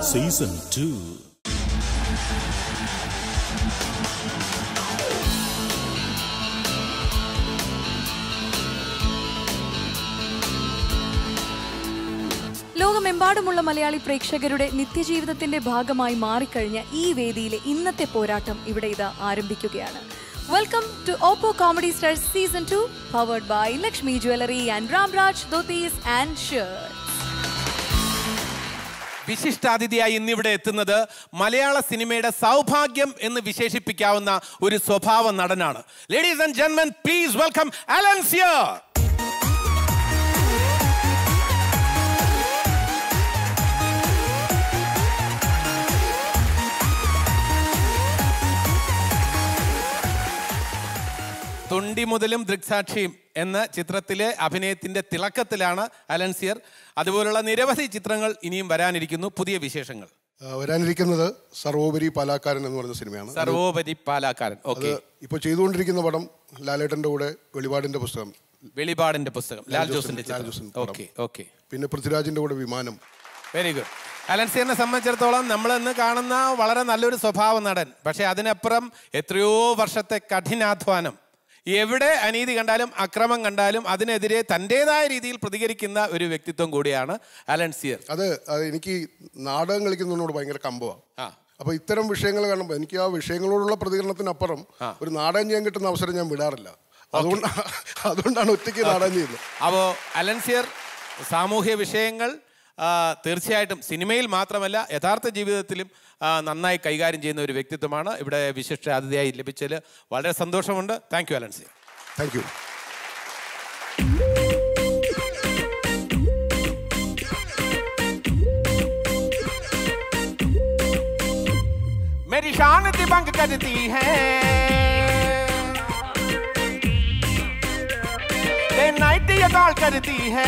Season two ലോകമെമ്പാടുമുള്ള മലയാളി പ്രേക്ഷകരുടെ നിത്യജീവിതത്തിന്റെ ഭാഗമായി മാറിക്കഴിഞ്ഞ ഈ വേദിയിലെ ഇന്നത്തെ പോരാട്ടം ഇവിടെ ഇത് ആരംഭിക്കുകയാണ് welcome to Oppo comedy stars season two powered by Lakshmi jewellery and Ramraj dhotis and shirt വിശിഷ്ടാതിഥിയായി ഇന്നിവിടെ എത്തുന്നത് മലയാള സിനിമയുടെ സൗഭാഗ്യം എന്ന് വിശേഷിപ്പിക്കാവുന്ന ഒരു സ്വഭാവ നടനാണ് ലേഡീസ് ആൻഡ് ജെന്മൻ പ്ലീസ് വെൽക്കം അലൻസിയ തൊണ്ടി മുതലും ദൃക്സാക്ഷിയും എന്ന ചിത്രത്തിലെ അഭിനയത്തിന്റെ തിളക്കത്തിലാണ് അലൻസിയർ അതുപോലുള്ള നിരവധി ചിത്രങ്ങൾ ഇനിയും വരാനിരിക്കുന്നു പുതിയ വിശേഷങ്ങൾ ആ, വരാനിരിക്കുന്നത് സർവോപരി പാലാക്കാരൻ എന്ന് പറയുന്ന സിനിമയാണ് സർവോപരി പാലാക്കാരൻ അത് ഓക്കെ ഇപ്പോൾ ചെയ്തുകൊണ്ടിരിക്കുന്ന പടം ലാലേട്ടന്റെ കൂടെ വെളിപാടിന്റെ പുസ്തകം വെളിപാടിന്റെ പുസ്തകം ലാൽ ജോസിന്റെ ലാൽ ചിത്രം ജോസിന്റെ പടം. ഓക്കെ ഓക്കെ പിന്നെ പൃഥ്വിരാജിന്റെ കൂടെ വിമാനം വെരി ഗുഡ് അലൻസിയറിനെ സംബന്ധിച്ചിടത്തോളം നമ്മൾ ഇന്ന് കാണുന്ന വളരെ നല്ലൊരു സ്വഭാവ നടൻ പക്ഷെ അതിനപ്പുറം എത്രയോ വർഷത്തെ കഠിനാധ്വാനം എവിടെ അനീതി കണ്ടാലും അക്രമം കണ്ടാലും അതിനെതിരെ തൻ്റെതായ രീതിയിൽ പ്രതികരിക്കുന്ന ഒരു വ്യക്തിത്വം കൂടിയാണ് അലൻസിയർ അത് അത് എനിക്ക് നാടകം കളിക്കുന്നതിനോട് ഭയങ്കര കമ്പമാണ് ആ അപ്പൊ ഇത്തരം വിഷയങ്ങൾ കാണുമ്പോൾ എനിക്ക് ആ വിഷയങ്ങളോടുള്ള പ്രതികരണത്തിനപ്പുറം ഒരു നാടകം ചെയ്യാൻ കിട്ടുന്ന അവസരം ഞാൻ വിടാറില്ല അതുകൊണ്ട് അതുകൊണ്ടാണ് ഒറ്റയ്ക്ക് നാടകം ചെയ്യുന്നത് അപ്പോൾ അലൻസിയർ സാമൂഹ്യ വിഷയങ്ങൾ ആ, തീർച്ചയായിട്ടും സിനിമയിൽ മാത്രമല്ല യഥാർത്ഥ ജീവിതത്തിലും ആ, നന്നായി കൈകാര്യം ചെയ്യുന്ന ഒരു വ്യക്തിത്വമാണ് ഇവിടെ വിശിഷ്ട അതിഥിയായി ലഭിച്ചതിൽ വളരെ സന്തോഷമുണ്ട് thank you Alencier thank you मेरी शान दिबंग करती है डे नाइट ये कॉल करती है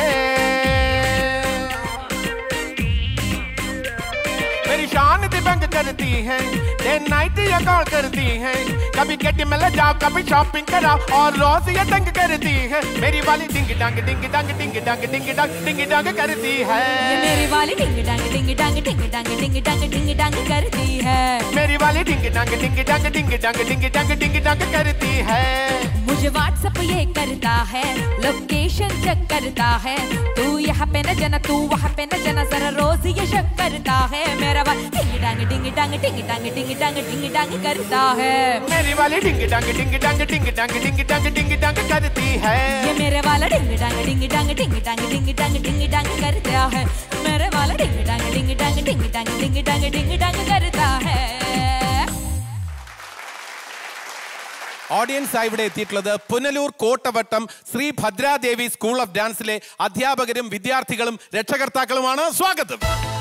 मेरी शान दिबंग करती है डे नाइट ये कॉल करती है कभी गेट में ले जाओ कभी शॉपिंग कराओ और रोज ये तंग करती है मेरी वाली डिंग डंग डिंग डंग डिंग डंग डिंग डंग डिंग डंग करती है ये मेरी वाली डिंग डंग डिंग डंग डिंग डंग डिंग डंग डिंग डंग करती है मेरी वाली डिंग डंग डिंग डंग डिंग डंग डिंग डंग डिंग डंग करती है मुझे व्हाट्सअप ये करता है लोकेशन चेक करता है तू यहाँ पे न जना तू वहाँ पे न जना जरा रोज ये शक करता है मेरा वाली डिंग डंग डिंग डंग डिंग डंग डिंग डंग डिंग डंग करता है मेरी वाली डिंग डंग डिंग डंग डिंग डंग डिंग डंग डिंग डंग करती है ये मेरे वाला डिंग डंग डिंग डंग डिंग डंग डिंग डंग डिंग डंग करता है मेरे वाला डिंग डंग डिंग डंग डिंग डंग डिंग डंग डिंग डंग करता है ഓഡിയൻസ് ആയി ഇവിടെ എത്തിയിട്ടുള്ളത് പുനലൂർ കോട്ടവട്ടം ശ്രീ ഭദ്രാദേവി സ്കൂൾ ഓഫ് ഡാൻസിലെ അധ്യാപകരും വിദ്യാർത്ഥികളും രക്ഷകർത്താക്കളുമാണ് സ്വാഗതം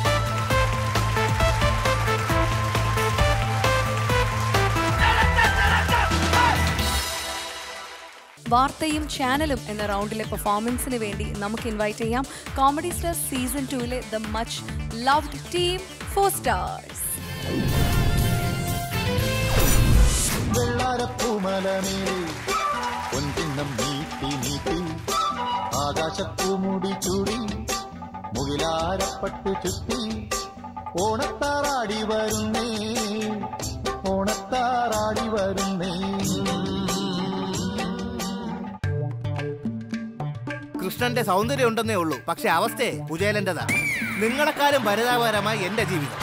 വാർത്തയും ചാനലും എന്ന റൗണ്ടിലെ പെർഫോമൻസിന് വേണ്ടി നമുക്ക് ഇൻവൈറ്റ് ചെയ്യാം കോമഡി സ്റ്റാർ സീസൺ ടുവിലെ the much loved team four stars വെള്ളാരപ്പൂമലമേലെ പൊൻകിണ്ണം നീട്ടി നീട്ടി ആകാശപ്പൂമുടി ചൂടി മുകിലാരപ്പട്ടു ചുറ്റി ഓണത്താറാടി വരുന്നേ ഓണത്താറാടി വരുന്നേ കൃഷ്ണന്റെ സൗന്ദര്യം ഉണ്ടെന്നേ ഉള്ളൂ പക്ഷെ അവസ്ഥയെ കുചേലന്റെതാ നിങ്ങളെക്കാരും ഭരിതാപരമായി എന്റെ ജീവിതം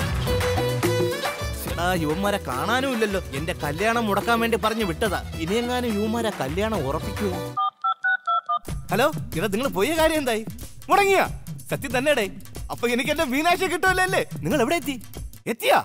ആ യുവന്മാരെ കാണാനും ഇല്ലല്ലോ എന്റെ കല്യാണം മുടക്കാൻ വേണ്ടി പറഞ്ഞു വിട്ടതാ ഇനിയെങ്ങാനും യുവന്മാരെ കല്യാണം ഉറപ്പിക്കുമോ ഹലോ ഇവിടെ നിങ്ങൾ പോയ കാര്യം എന്തായി മുടങ്ങിയ സത്യം തന്നെടേ അപ്പൊ എനിക്ക് എന്റെ മീനാക്ഷി കിട്ടുമല്ലോ അല്ലേ നിങ്ങൾ എവിടെ എത്തി എത്തിയാ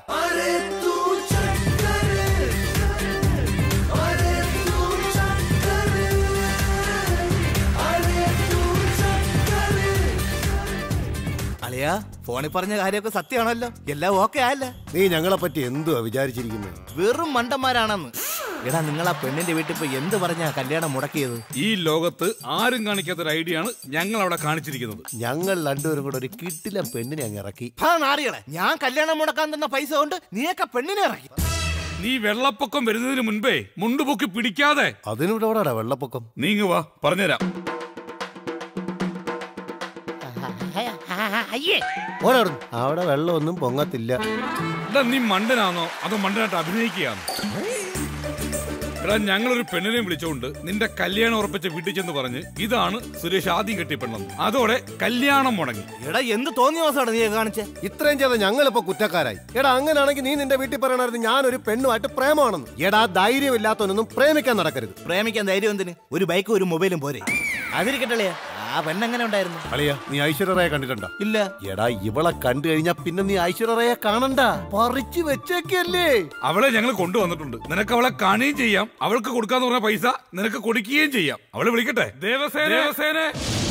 അളിയാ ഫോണിൽ പറഞ്ഞ കാര്യമൊക്കെ സത്യമാണല്ലോ എല്ലാം ഓക്കെ ആയല്ലേ നീ ഞങ്ങളെ പറ്റി എന്തുവാ വിചാരിച്ചിരിക്കുന്നത് വെറും മണ്ടന്മാരാണെന്ന് എടാ നിങ്ങൾ ആ പെണ്ണിന്റെ വീട്ടിൽ പോയി എന്ത് പറഞ്ഞാ കല്യാണം മുടക്കിയത് ഈ ലോകത്ത് ആരും കാണിക്കാത്ത ഒരു ഐഡിയ ആണ് ഞങ്ങൾ അവിടെ കാണിച്ചിരിക്കുന്നത് ഞങ്ങൾ രണ്ടുപേരും കൂടെ ഒരു കിട്ടില പെണ്ണിനെ അങ്ങ് ഇറക്കി ആ നാറികളെ ഞാൻ കല്യാണം മുടക്കാൻ തന്ന പൈസ കൊണ്ട് നീയൊക്കെ പെണ്ണിനെ ഇറക്കി നീ വെള്ളപ്പൊക്കം വരുന്നതിന് മുൻപേ മുണ്ടുപൊക്കി പിടിക്കാതെ അതിനിവിടെ എവിടെയാടാ വെള്ളപ്പൊക്കം നീങ്ങുവാ പറഞ്ഞുതരാം അയ്യേ ഓരോടുന്നു അവിടെ വെള്ളമൊന്നും പൊങ്ങത്തില്ല എടാ നീ മണ്ടനാണോ അതോ മണ്ടനായിട്ട് അഭിനയിക്കുകയാണോ എടാ ഞങ്ങളൊരു പെണ്ണിനെ വിളിച്ചോണ്ട് നിന്റെ കല്യാണം ഉറപ്പിച്ച വീട്ടിൽ ചെന്ന് പറഞ്ഞ് ഇതാണ് സുരേഷ് ആദ്യം കെട്ടിയ പെണ്ണെന്ന് അതോടെ കല്യാണം മുടങ്ങി എടാ എന്ത് തോന്നിയ ദിവസമാണ് നീ കാണിച്ചേ ഇത്രയും ചെയ്ത ഞങ്ങളിപ്പോ കുറ്റക്കാരായി എടാ അങ്ങനെയാണെങ്കിൽ നീ നിന്റെ വീട്ടിൽ പറയണായിരുന്നു ഞാനൊരു പെണ്ണുമായിട്ട് പ്രേമമാണെന്ന് എടാ ധൈര്യമില്ലാത്തവനൊന്നും പ്രേമിക്കാൻ നടക്കരുത് പ്രേമിക്കാൻ ധൈര്യം എന്തിന് ഒരു ബൈക്കും ഒരു മൊബൈലും പോരെ അതിരിക്കട്ടല്ലേ ആ പെണ്ണെങ്ങനെ ഉണ്ടായിരുന്നു അളിയ നീ ഐശ്വര്യറായ കണ്ടിട്ടുണ്ടോ ഇല്ല എടാ ഇവളെ കണ്ടു കഴിഞ്ഞാ പിന്നെ നീ ഐശ്വര്യറായ കാണണ്ട പറിച്ചു വെച്ചേക്കല്ലേ അവളെ ഞങ്ങൾ കൊണ്ടുവന്നിട്ടുണ്ട് നിനക്ക് അവളെ കാണുകയും ചെയ്യാം അവൾക്ക് കൊടുക്കാന്ന് പറഞ്ഞ പൈസ നിനക്ക് കൊടുക്കുകയും ചെയ്യാം അവളെ വിളിക്കട്ടെ ദേവസേന ദേവസേന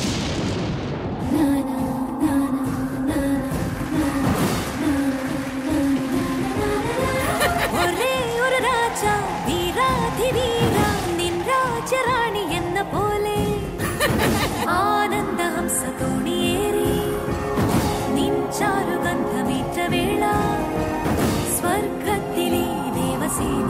ഒരേ ഒരു രാജ വീരാധിവീര നിൻ രാജറാണി എന്ന പോലെ ആനന്ദഹംസ തോണിയേറി നിൻ ചാരുഗന്ധമേറ്റ വേള സ്വർഗത്തിലെ ദേവസേന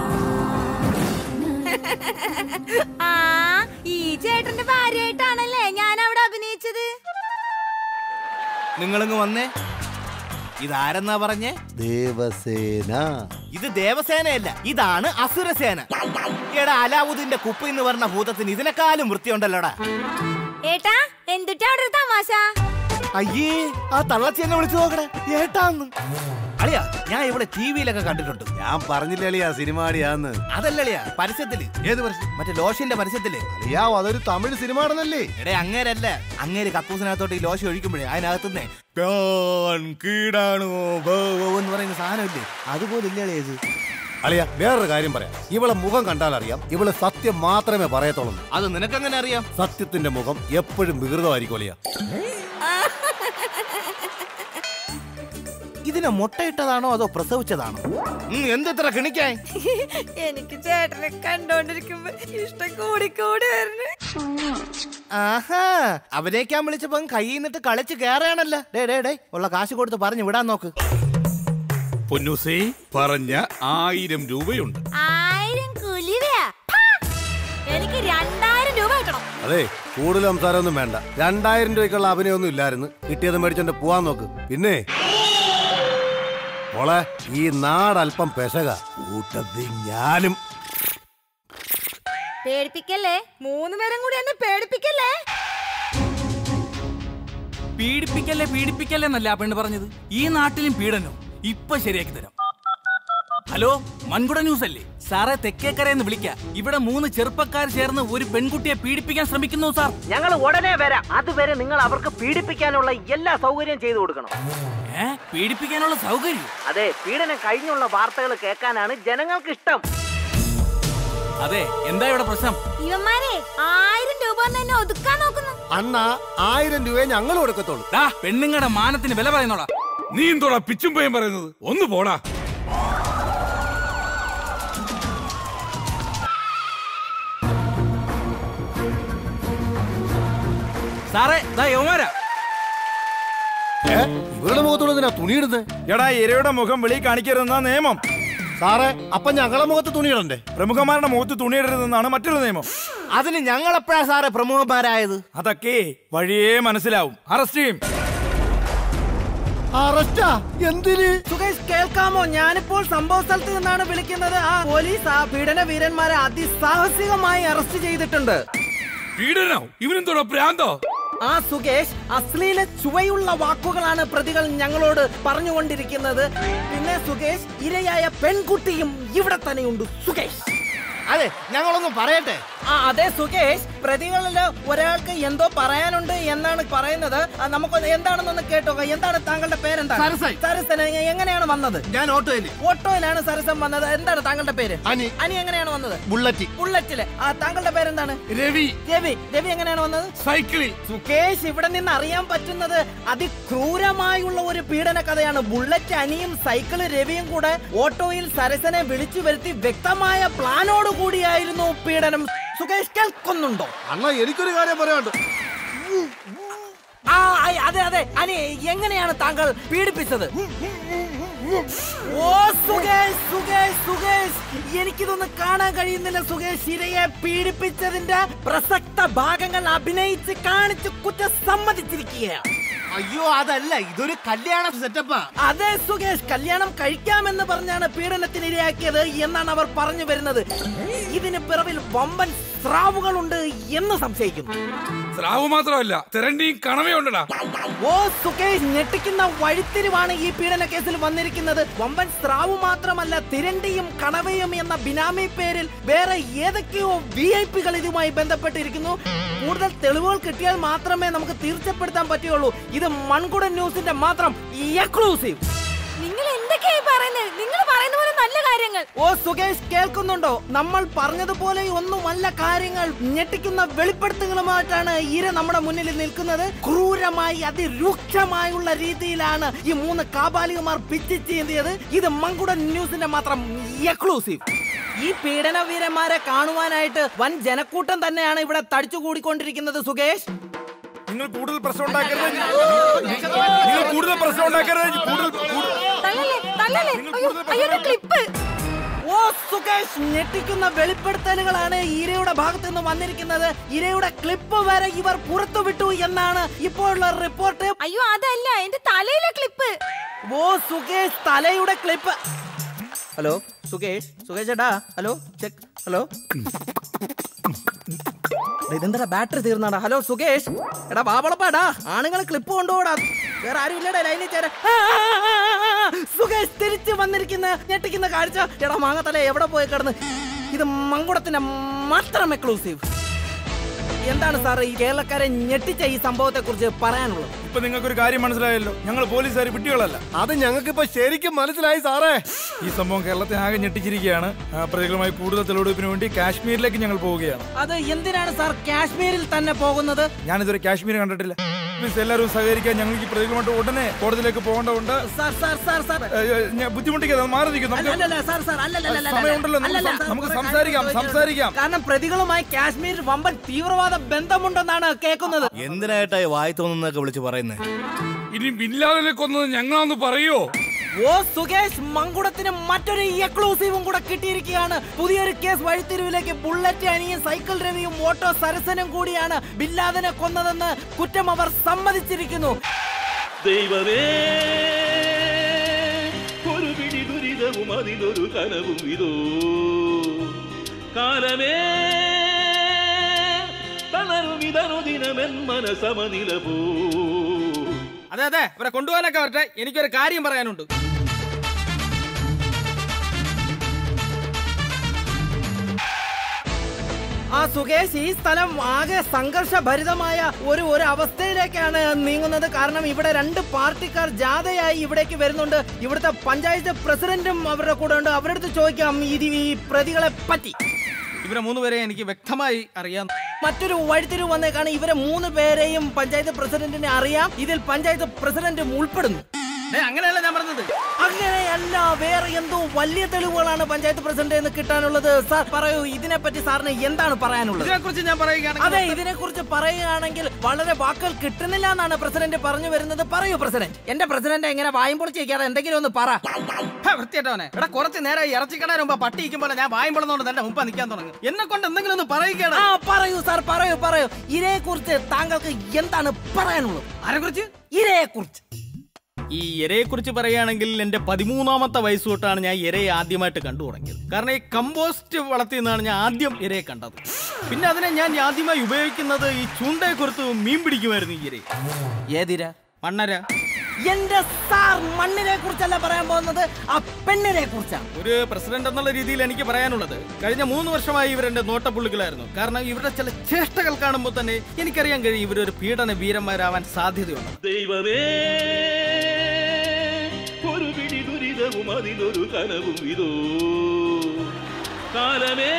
ആ ഈ ചേട്ടന്റെ ഭാര്യയായിട്ടാണല്ലേ ഞാൻ അവിടെ അഭിനയിച്ചത് നിങ്ങളിങ്ങ് വന്നേ ഇതാരെന്നാ പറഞ്ഞേ ദേവസേന ഇത് ദേവസേനയല്ല ഇതാണ് അസുരസേന എടാ അലാവുദ്ദീന്റെ കുപ്പ എന്ന് പറഞ്ഞ ഭൂതത്തിന് ഇതിനെക്കാളും വൃത്തിയുണ്ടല്ലോടാ ഏട്ടാ എന്തുട്ടാ അവിടെ ഒരു തമാശ അയ്യേ ആ തള്ളച്ചി എന്നെ വിളിച്ചു നോക്കണേ ഏട്ടാന്ന് അളിയാ ഞാൻ ഇവിടെ ടി വിയിലൊക്കെ കണ്ടിട്ടുണ്ട് ഞാൻ പറഞ്ഞില്ലേ അളിയാ സിനിമാടിയാന്ന് അതല്ലളിയാ പരസ്യത്തില് ഏത് പരസ്യം മറ്റേ ലോഷന്റെ പരസ്യത്തില് അളിയാ അതൊരു തമിഴ് സിനിമ ആണെന്നല്ലേ എടേ അങ്ങേരല്ല അങ്ങേര് കക്കൂസിനകത്തോട്ട് ഈ ലോഷ ഒഴിക്കുമ്പോഴേ അതിനകത്തുനിന്നേ "പ്യാൻ കീടാണു ബോ" എന്ന് പറയുന്ന സാധനമില്ലേ അതുപോലെ ഇല്ലേ അളിയാ ഇത് അളിയ വേറൊരു കാര്യം പറയാം ഇവളെ മുഖം കണ്ടാൽ അറിയാം ഇവള് സത്യം മാത്രമേ പറയത്തുള്ളൂ അത് നിനക്കെങ്ങനെ അറിയാം സത്യത്തിന്റെ മുഖം എപ്പോഴും വികൃതമായിരിക്കും അളിയ ഇതിനെ മുട്ടയിട്ടതാണോ അതോ പ്രസവിച്ചതാണോ ഉം, എന്തെത്ര കിണിക്കാൻ എനിക്ക് ചേട്ടനെ കണ്ടോണ്ടിരിക്കുമ്പോ ഇഷ്ടം കൂടി കൂടി വരുന്നു ആഹാ അഭിനയിക്കാൻ വിളിച്ചപ്പോ കയ്യിൽ നിന്നിട്ട് കളിച്ച് കയറുകയാണല്ലോ ഡേ ഡേ ഡേ ഉള്ള കാശ് കൊടുത്ത് പറഞ്ഞു വിടാൻ നോക്ക് പൊന്നൂസേ പറഞ്ഞ ആയിരം രൂപയുണ്ട് ആയിരം കുലിവയാ ഹാ! എനിക്ക് രണ്ടായിരം രൂപ കിട്ടണം അതെ കൂടുതൽ സംസാരമൊന്നും വേണ്ട രണ്ടായിരം രൂപയ്ക്കുള്ള അഭിനയൊന്നും ഇല്ലായിരുന്നു കിട്ടിയത് മേടിച്ചോണ്ട് പോവാൻ നോക്ക് പിന്നെ മോളെ ഈ നാടല്പം പെശക കൂട്ടത്തിൽ ഞാനും പേടിപ്പിക്കല്ലേ മൂന്ന് പേരും കൂടി എന്നെ പേടിപ്പിക്കല്ലേ പീഡിപ്പിക്കല്ലേ പീഡിപ്പിക്കല്ലേ എന്നല്ല ആ പെണ്ണ് പറഞ്ഞത് ഈ നാട്ടിലും പീഡനം ഇപ്പൊ ശരിയാക്കി തരാം ഹലോ മൺകുട ന്യൂസ് അല്ലേ സാറേ തെക്കേക്കരയെന്ന് വിളിക്ക ഇവിടെ മൂന്ന് ചെറുപ്പക്കാർ ചേർന്ന് ഒരു പെൺകുട്ടിയെ പീഡിപ്പിക്കാൻ ശ്രമിക്കുന്നു സാർ ഞങ്ങൾ ഉടനെ വരാം അതുവരെ നിങ്ങൾ അവർക്ക് പീഡിപ്പിക്കാനുള്ള എല്ലാ സൗകര്യം ചെയ്തു കൊടുക്കണം ഏ പീഡിപ്പിക്കാനുള്ള സൗകര്യം അതെ പീഡനം കഴിഞ്ഞുള്ള വാർത്തകൾ കേൾക്കാനാണ് ജനങ്ങൾക്ക് ഇഷ്ടം അതെ എന്താ ഇവിടെ പ്രശ്നം ഇവന്മാരെ ആയിരം രൂപ കൊണ്ട് എന്നെ ഒതുക്കാൻ നോക്കുന്നു അണ്ണ ആയിരം രൂപയെ ഞങ്ങൾ കൊടുക്കത്തുള്ളൂ ഡാ പെണ്ണുങ്ങളുടെ മാനത്തിന് വില പറയുന്നോടാ നീ എന്തോടാ പിച്ചും പയ്യം പറയുന്നത് ഒന്ന് പോടാ സാറേ ദാ യവമാരാ ഏ? ഇവരുടെ മുഖത്തോട് എന്തിനാ തുണിയിടുന്നത് എടാ ഇരയുടെ മുഖം വെളി കാണിക്കരുതെന്ന നിയമം സാറേ അപ്പൊ ഞങ്ങളെ മുഖത്ത് തുണിയിടണ്ടേ പ്രമുഖന്മാരുടെ മുഖത്ത് തുണിയിടരുതെന്നാണ് മറ്റൊരു നിയമം അതിന് ഞങ്ങൾ എപ്പോഴാ സാറേ പ്രമുഖന്മാരായത് അതൊക്കെ വഴിയേ മനസ്സിലാവും അറസ്റ്റ് ചെയ്യും അറസ്റ്റാ എന്തിന് സുഖേഷ് കേൾക്കാമോ ഞാനിപ്പോൾ സംഭവ സ്ഥലത്ത് നിന്നാണ് വിളിക്കുന്നത് ആ പോലീസ് ആ പീഡന വീരന്മാരെ അതിസാഹസികമായി അറസ്റ്റ് ചെയ്തിട്ടുണ്ട് പീഡനോ ഇവനെന്തോടാ പ്രാന്തോ ആ സുകേഷ് അശ്ലീല ചുവയുള്ള വാക്കുകളാണ് പ്രതികൾ ഞങ്ങളോട് പറഞ്ഞുകൊണ്ടിരിക്കുന്നത് പിന്നെ സുകേഷ് ഇരയായ പെൺകുട്ടിയും ഇവിടെ തന്നെയുണ്ട് സുകേഷ് അതെ ഞങ്ങളൊന്നും പറയട്ടെ ആ അതെ സുകേഷ് പ്രതികളില് ഒരാൾക്ക് എന്തോ പറയാനുണ്ട് എന്നാണ് പറയുന്നത് ആ, നമുക്കൊന്ന് എന്താണെന്നൊന്ന് കേട്ടോ എന്താണ് താങ്കളുടെ പേരെന്താണ് സരസൻ. സരസൻ എ- എങ്ങനെയാണ് വന്നത് ഞാൻ ഓട്ടോയിൽ ഓട്ടോയിലാണ് സരസൻ വന്നത് എന്താണ് താങ്കളുടെ പേര് അനി അനി എങ്ങനെയാണ് വന്നത് ബുള്ളറ്റ് ബുള്ളറ്റില് ആ താങ്കളുടെ പേരെന്താണ് രവി രവി രവി എങ്ങനെയാണ് വന്നത് സൈക്കിളിൽ സുകേഷ് ഇവിടെ നിന്ന് അറിയാൻ പറ്റുന്നത് അതിക്രൂരമായുള്ള ഒരു പീഡന കഥയാണ് ബുള്ളറ്റ് അനിയും സൈക്കിള് രവിയും കൂടെ ഓട്ടോയിൽ സരസനെ വിളിച്ചു വരുത്തി വ്യക്തമായ പ്ലാനോട് കൂടിയായിരുന്നു പീഡനം സുകേഷ് കേൾക്കുന്നുണ്ടോ അണ്ണ എനിക്കൊരു കാര്യം പറയാനുണ്ട് ആ ഐ- അതെ അതെ അനി എങ്ങനെയാണ് താങ്കൾ പീഡിപ്പിച്ചത് ഓ സുകേഷ് സുകേഷ് സുകേഷ് എനിക്കിതൊന്നും കാണാൻ കഴിയുന്നില്ല സുകേഷ് ഇരയെ പീഡിപ്പിച്ചതിന്റെ പ്രസക്ത ഭാഗങ്ങൾ അഭിനയിച്ച് കാണിച്ച് കുറ്റം സമ്മതിച്ചിരിക്കുകയാണ് അയ്യോ അതല്ല ഇതൊരു കല്യാണ സെറ്റപ്പാ അതെ സുകേഷ് കല്യാണം കഴിക്കാമെന്ന് പറഞ്ഞാണ് പീഡനത്തിന് ഇരയാക്കിയത് എന്നാണ് അവർ പറഞ്ഞു വരുന്നത് ഇതിന് പിറവിൽ വമ്പൻ സ്രാവുകളുണ്ട് എന്ന് സംശയിക്കുന്നു സ്രാവ് മാത്രമല്ല തിരണ്ടിയും കണവയുണ്ടടാ ഓ സുകേഷ് ഞെട്ടിക്കുന്ന വഴിത്തിരിവാണ് ഈ പീഡന കേസിൽ വന്നിരിക്കുന്നത് വമ്പൻ സ്രാവ് മാത്രമല്ല തിരണ്ടിയും കണവയും എന്ന ബിനാമി പേരിൽ വേറെ ഏതൊക്കെയോ വി ഐ പികൾ ഇതുമായി ബന്ധപ്പെട്ടിരിക്കുന്നു കൂടുതൽ തെളിവുകൾ കിട്ടിയാൽ മാത്രമേ നമുക്ക് തീർച്ചപ്പെടുത്താൻ പറ്റുകയുള്ളൂ ഇത് മൺകുടൻ ന്യൂസിന്റെ മാത്രം എക്സ്ക്ലൂസീവ് നിങ്ങൾ എന്തൊക്കെയായി പറയുന്നത് നിങ്ങൾ പറയുന്ന പോലെ നല്ല കാര്യങ്ങൾ ഓ സുകേഷ് കേൾക്കുന്നുണ്ടോ നമ്മൾ പറഞ്ഞതുപോലെ ഒന്നുമല്ല കാര്യങ്ങൾ ഞെട്ടിക്കുന്ന വെളിപ്പെടുത്തലുമായിട്ടാണ് ഇര നമ്മുടെ മുന്നിൽ നിൽക്കുന്നത് ക്രൂരമായി അതിരൂക്ഷമായുള്ള രീതിയിലാണ് ഈ മൂന്ന് കാബാലികമാർ പിച്ച് ചെയ്തത് ഇത് മങ്കുടൻ ന്യൂസിന്റെ മാത്രം എക്സ്ക്ലൂസീവ് ഈ പീഡന വീരന്മാരെ കാണുവാനായിട്ട് വൻ ജനക്കൂട്ടം തന്നെയാണ് ഇവിടെ തടിച്ചുകൂടിക്കൊണ്ടിരിക്കുന്നത് സുകേഷ് നിങ്ങൾ കൂടുതൽ പ്രശ്നം ഉണ്ടാക്കരുത് നിങ്ങൾ കൂടുതൽ പ്രശ്നം ഉണ്ടാക്കരുത് കൂടുതൽ കൂടുതൽ- തള്ളല്ലേ തള്ളല്ലേ അയ്യോ അയ്യോ ക്ലിപ്പ് ഓ സുകേഷ് ഞെട്ടിക്കുന്ന വെളിപ്പെടുത്തലുകളാണ് ഇരയുടെ ഭാഗത്ത് നിന്ന് വന്നിരിക്കുന്നത് ഇരയുടെ ക്ലിപ്പ് വരെ ഇവർ പുറത്തുവിട്ടു എന്നാണ് ഇപ്പോഴുള്ള റിപ്പോർട്ട് അയ്യോ അതല്ല എന്റെ തലയിലെ ക്ലിപ്പ് ഓ സുകേഷ് തലയുടെ ക്ലിപ്പ് ഹലോ സുകേഷ് സുകേഷ് ഏട്ടാ ഹലോ ചെക്ക് ഹലോ ഇതെന്താ ബാറ്ററി തീർന്നാടാ ഹലോ സുകേഷ് എടാ ബാബളപ്പാടാ ആണുങ്ങൾ ക്ലിപ്പ് കൊണ്ടുപോടാ വേറെ ആരും ഇല്ലടാ ലൈനിൽ ചേരാ ആ, ആ, ആ, ആ, ആ. സുകേഷ് തിരിച്ചു വന്നിരിക്കുന്ന ഞെട്ടിക്കുന്ന കാഴ്ച എടാ മാങ്ങത്തല എവിടെ പോയി കിടന്ന് ഇത് മങ്കുടത്തിന്റെ മാത്രം എക്സ്ക്ലൂസീവ് എന്താണ് സാർ ഈ കേരളക്കാരെ ഞെട്ടിച്ച ഈ സംഭവത്തെ കുറിച്ച് പറയാനുള്ളത് ഇപ്പൊ നിങ്ങൾക്ക് ഒരു കാര്യം മനസ്സിലായല്ലോ ഞങ്ങൾ പോലീസുകാർ വിട്ടികളല്ല അത് ഞങ്ങൾക്ക് ഇപ്പൊ ശരിക്കും മനസ്സിലായി സാറേ ഈ സംഭവം കേരളത്തെ ആകെ ഞെട്ടിച്ചിരിക്കുകയാണ് ആ, പ്രതികളുമായി കൂടുതൽ തെളിവെടുപ്പിന് വേണ്ടി കാശ്മീരിലേക്ക് ഞങ്ങൾ പോവുകയാണ് അത് എന്തിനാണ് സാർ കാശ്മീരിൽ തന്നെ പോകുന്നത് ഞാനിതുവരെ കാശ്മീർ കണ്ടിട്ടില്ല പ്ലീസ് എല്ലാവരും സഹകരിക്കാൻ ഞങ്ങൾക്ക് ഈ പ്രതികളുമായിട്ട് ഉടനെ കോടതിയിലേക്ക് പോകേണ്ടതുണ്ട് സാർ സാർ സാർ സാർ ഏ, ഏ, ഞാൻ ബുദ്ധിമുട്ടിക്കാതെ മാറി നിൽക്കും നമുക്ക് അല്ലല്ല സാർ സാർ അല്ലല്ല അല്ലല്ല, സമയമുണ്ടല്ലോ, നമുക്ക് അല്ലല്ല, സം- സാർ, നമുക്ക് കുറെ സംസാരിക്കാം, കാര്യങ്ങൾ സംസാരിക്കാം. കാരണം പ്രതികളുമായി കാശ്മീരിൽ വമ്പൻ തീവ്രവാദ ബന്ധമുണ്ടെന്നാണ് കേൾക്കുന്നത് എന്തിനായിട്ടായി വായി തോന്നുന്നൊക്കെ വിളിച്ച് പറയുന്നത് ഇനി ബില്ലാദിനെ കൊന്നത് ഞങ്ങളാന്ന് പറയോ ഓ സുകേഷ് മങ്കുടത്തിന് മറ്റൊരു എക്സ്ക്ലൂസീവും കൂടെ കിട്ടിയിരിക്കുകയാണ് പുതിയൊരു കേസ് വഴിത്തിരിവിലേക്ക് ബുള്ളറ്റ് അണിയും സൈക്കിൾ രവിയും ഓട്ടോ സരസനും കൂടിയാണ് ബില്ലാദിനെ കൊന്നതെന്ന് കുറ്റം അവർ സമ്മതിച്ചിരിക്കുന്നു ദൈവമേ ഒരു പിടി ദുരിതവും അതിലൊരു കനവും ഇതോ കാലമേ തളരും ഇതനുദിനമെൻ മനസമനില പോ അതെ അതെ അവരെ കൊണ്ടുപോകാനൊക്കെ വരട്ടെ എനിക്കൊരു കാര്യം പറയാനുണ്ട് ആ സുകേഷ് ഈ സ്ഥലം ആകെ സംഘർഷഭരിതമായ ഒരു ഒരു അവസ്ഥയിലേക്കാണ് നീങ്ങുന്നത് കാരണം ഇവിടെ രണ്ട് പാർട്ടിക്കാർ ജാഥയായി ഇവിടേക്ക് വരുന്നുണ്ട് ഇവിടുത്തെ പഞ്ചായത്ത് പ്രസിഡന്റും അവരുടെ കൂടെ ഉണ്ട് അവരുടെ അടുത്ത് ചോദിക്കാം ഇത് ഈ പ്രതികളെ പറ്റി ഇവരെ മൂന്നുപേരെ എനിക്ക് വ്യക്തമായി അറിയാം മറ്റൊരു വഴിത്തിരിവ് വന്നേക്കാണ് ഇവരെ മൂന്ന് പേരെയും പഞ്ചായത്ത് പ്രസിഡന്റിനെ അറിയാം ഇതിൽ പഞ്ചായത്ത് പ്രസിഡന്റും ഉൾപ്പെടുന്നു ഏ, അങ്ങനെയല്ല ഞാൻ പറഞ്ഞത് അങ്ങനെയല്ല വേറെ എന്തോ വലിയ തെളിവുകളാണ് പഞ്ചായത്ത് പ്രസിഡന്റ് എന്ന് കിട്ടാനുള്ളത് സാർ പറയൂ ഇതിനെ പറ്റി സാറിന് എന്താണ് പറയാനുള്ളത് ഇതിനെക്കുറിച്ച് ഞാൻ പറയുകയാണെങ്കിൽ അതെ ഇതിനെ കുറിച്ച് പറയുകയാണെങ്കിൽ വളരെ വാക്കുകൾ കിട്ടുന്നില്ല എന്നാണ് പ്രസിഡന്റ് പറഞ്ഞു വരുന്നത് പറയൂ പ്രസിഡന്റ് എന്റെ പ്രസിഡന്റ് എങ്ങനെ വായും പൊളിച്ച് വെക്കാതെ എന്തെങ്കിലും ഒന്ന് പറ ഹേ, വൃത്തികെട്ടവനെ എടാ കുറച്ച് നേരം ഇറച്ചിക്കട മുമ്പ് പട്ടി ഇരിക്കുമ്പോൾ ഞാൻ വായും പൊളന്നുകൊണ്ട് എന്റെ മുമ്പ് നിൽക്കാൻ തുടങ്ങി എന്നെ കൊണ്ട് എന്തെങ്കിലും ഒന്ന് പറയുകയാണ് ആ പറയൂ സാർ പറയൂ പറയൂ ഇരയെ കുറിച്ച് താങ്കൾക്ക് എന്താണ് പറയാനുള്ളത് ആരെ കുറിച്ച് ഇരയെ കുറിച്ച് ഈ ഇരയെ കുറിച്ച് പറയുകയാണെങ്കിൽ എന്റെ പതിമൂന്നാമത്തെ വയസ്സ് തൊട്ടാണ് ഞാൻ ഇരയെ ആദ്യമായിട്ട് കണ്ടു തുടങ്ങിയത് കാരണം ഈ കമ്പോസ്റ്റ് വളർത്തി നിന്നാണ് ഞാൻ ആദ്യം ഇരയെ കണ്ടത് പിന്നെ അതിനെ ഞാൻ ആദ്യമായി ഉപയോഗിക്കുന്നത് ഈ ചൂണ്ടയെ കുറിച്ച് മീൻ പിടിക്കുമായിരുന്നു ഈ ഇരയെ ഏതിര മണ്ണര എന്റെ സാർ മണ്ണിനെ കുറിച്ചല്ല പറയാൻ പോകുന്നത് ആ പെണ്ണിനെ കുറിച്ചാണ് ഒരു പ്രസിഡന്റ് എന്നുള്ള രീതിയിൽ എനിക്ക് പറയാനുള്ളത് കഴിഞ്ഞ മൂന്ന് വർഷമായി ഇവരെന്റെ നോട്ടപ്പുള്ളികളായിരുന്നു കാരണം ഇവരുടെ ചില ചേഷ്ടകൾ കാണുമ്പോൾ തന്നെ എനിക്കറിയാൻ കഴിയും ഇവരൊരു പീഡന വീരന്മാരാവാൻ സാധ്യതയുണ്ട് ദൈവമേ ഒരു പിടി ദുരിതവും അതിലൊരു കനവും ഇതോ കാലമേ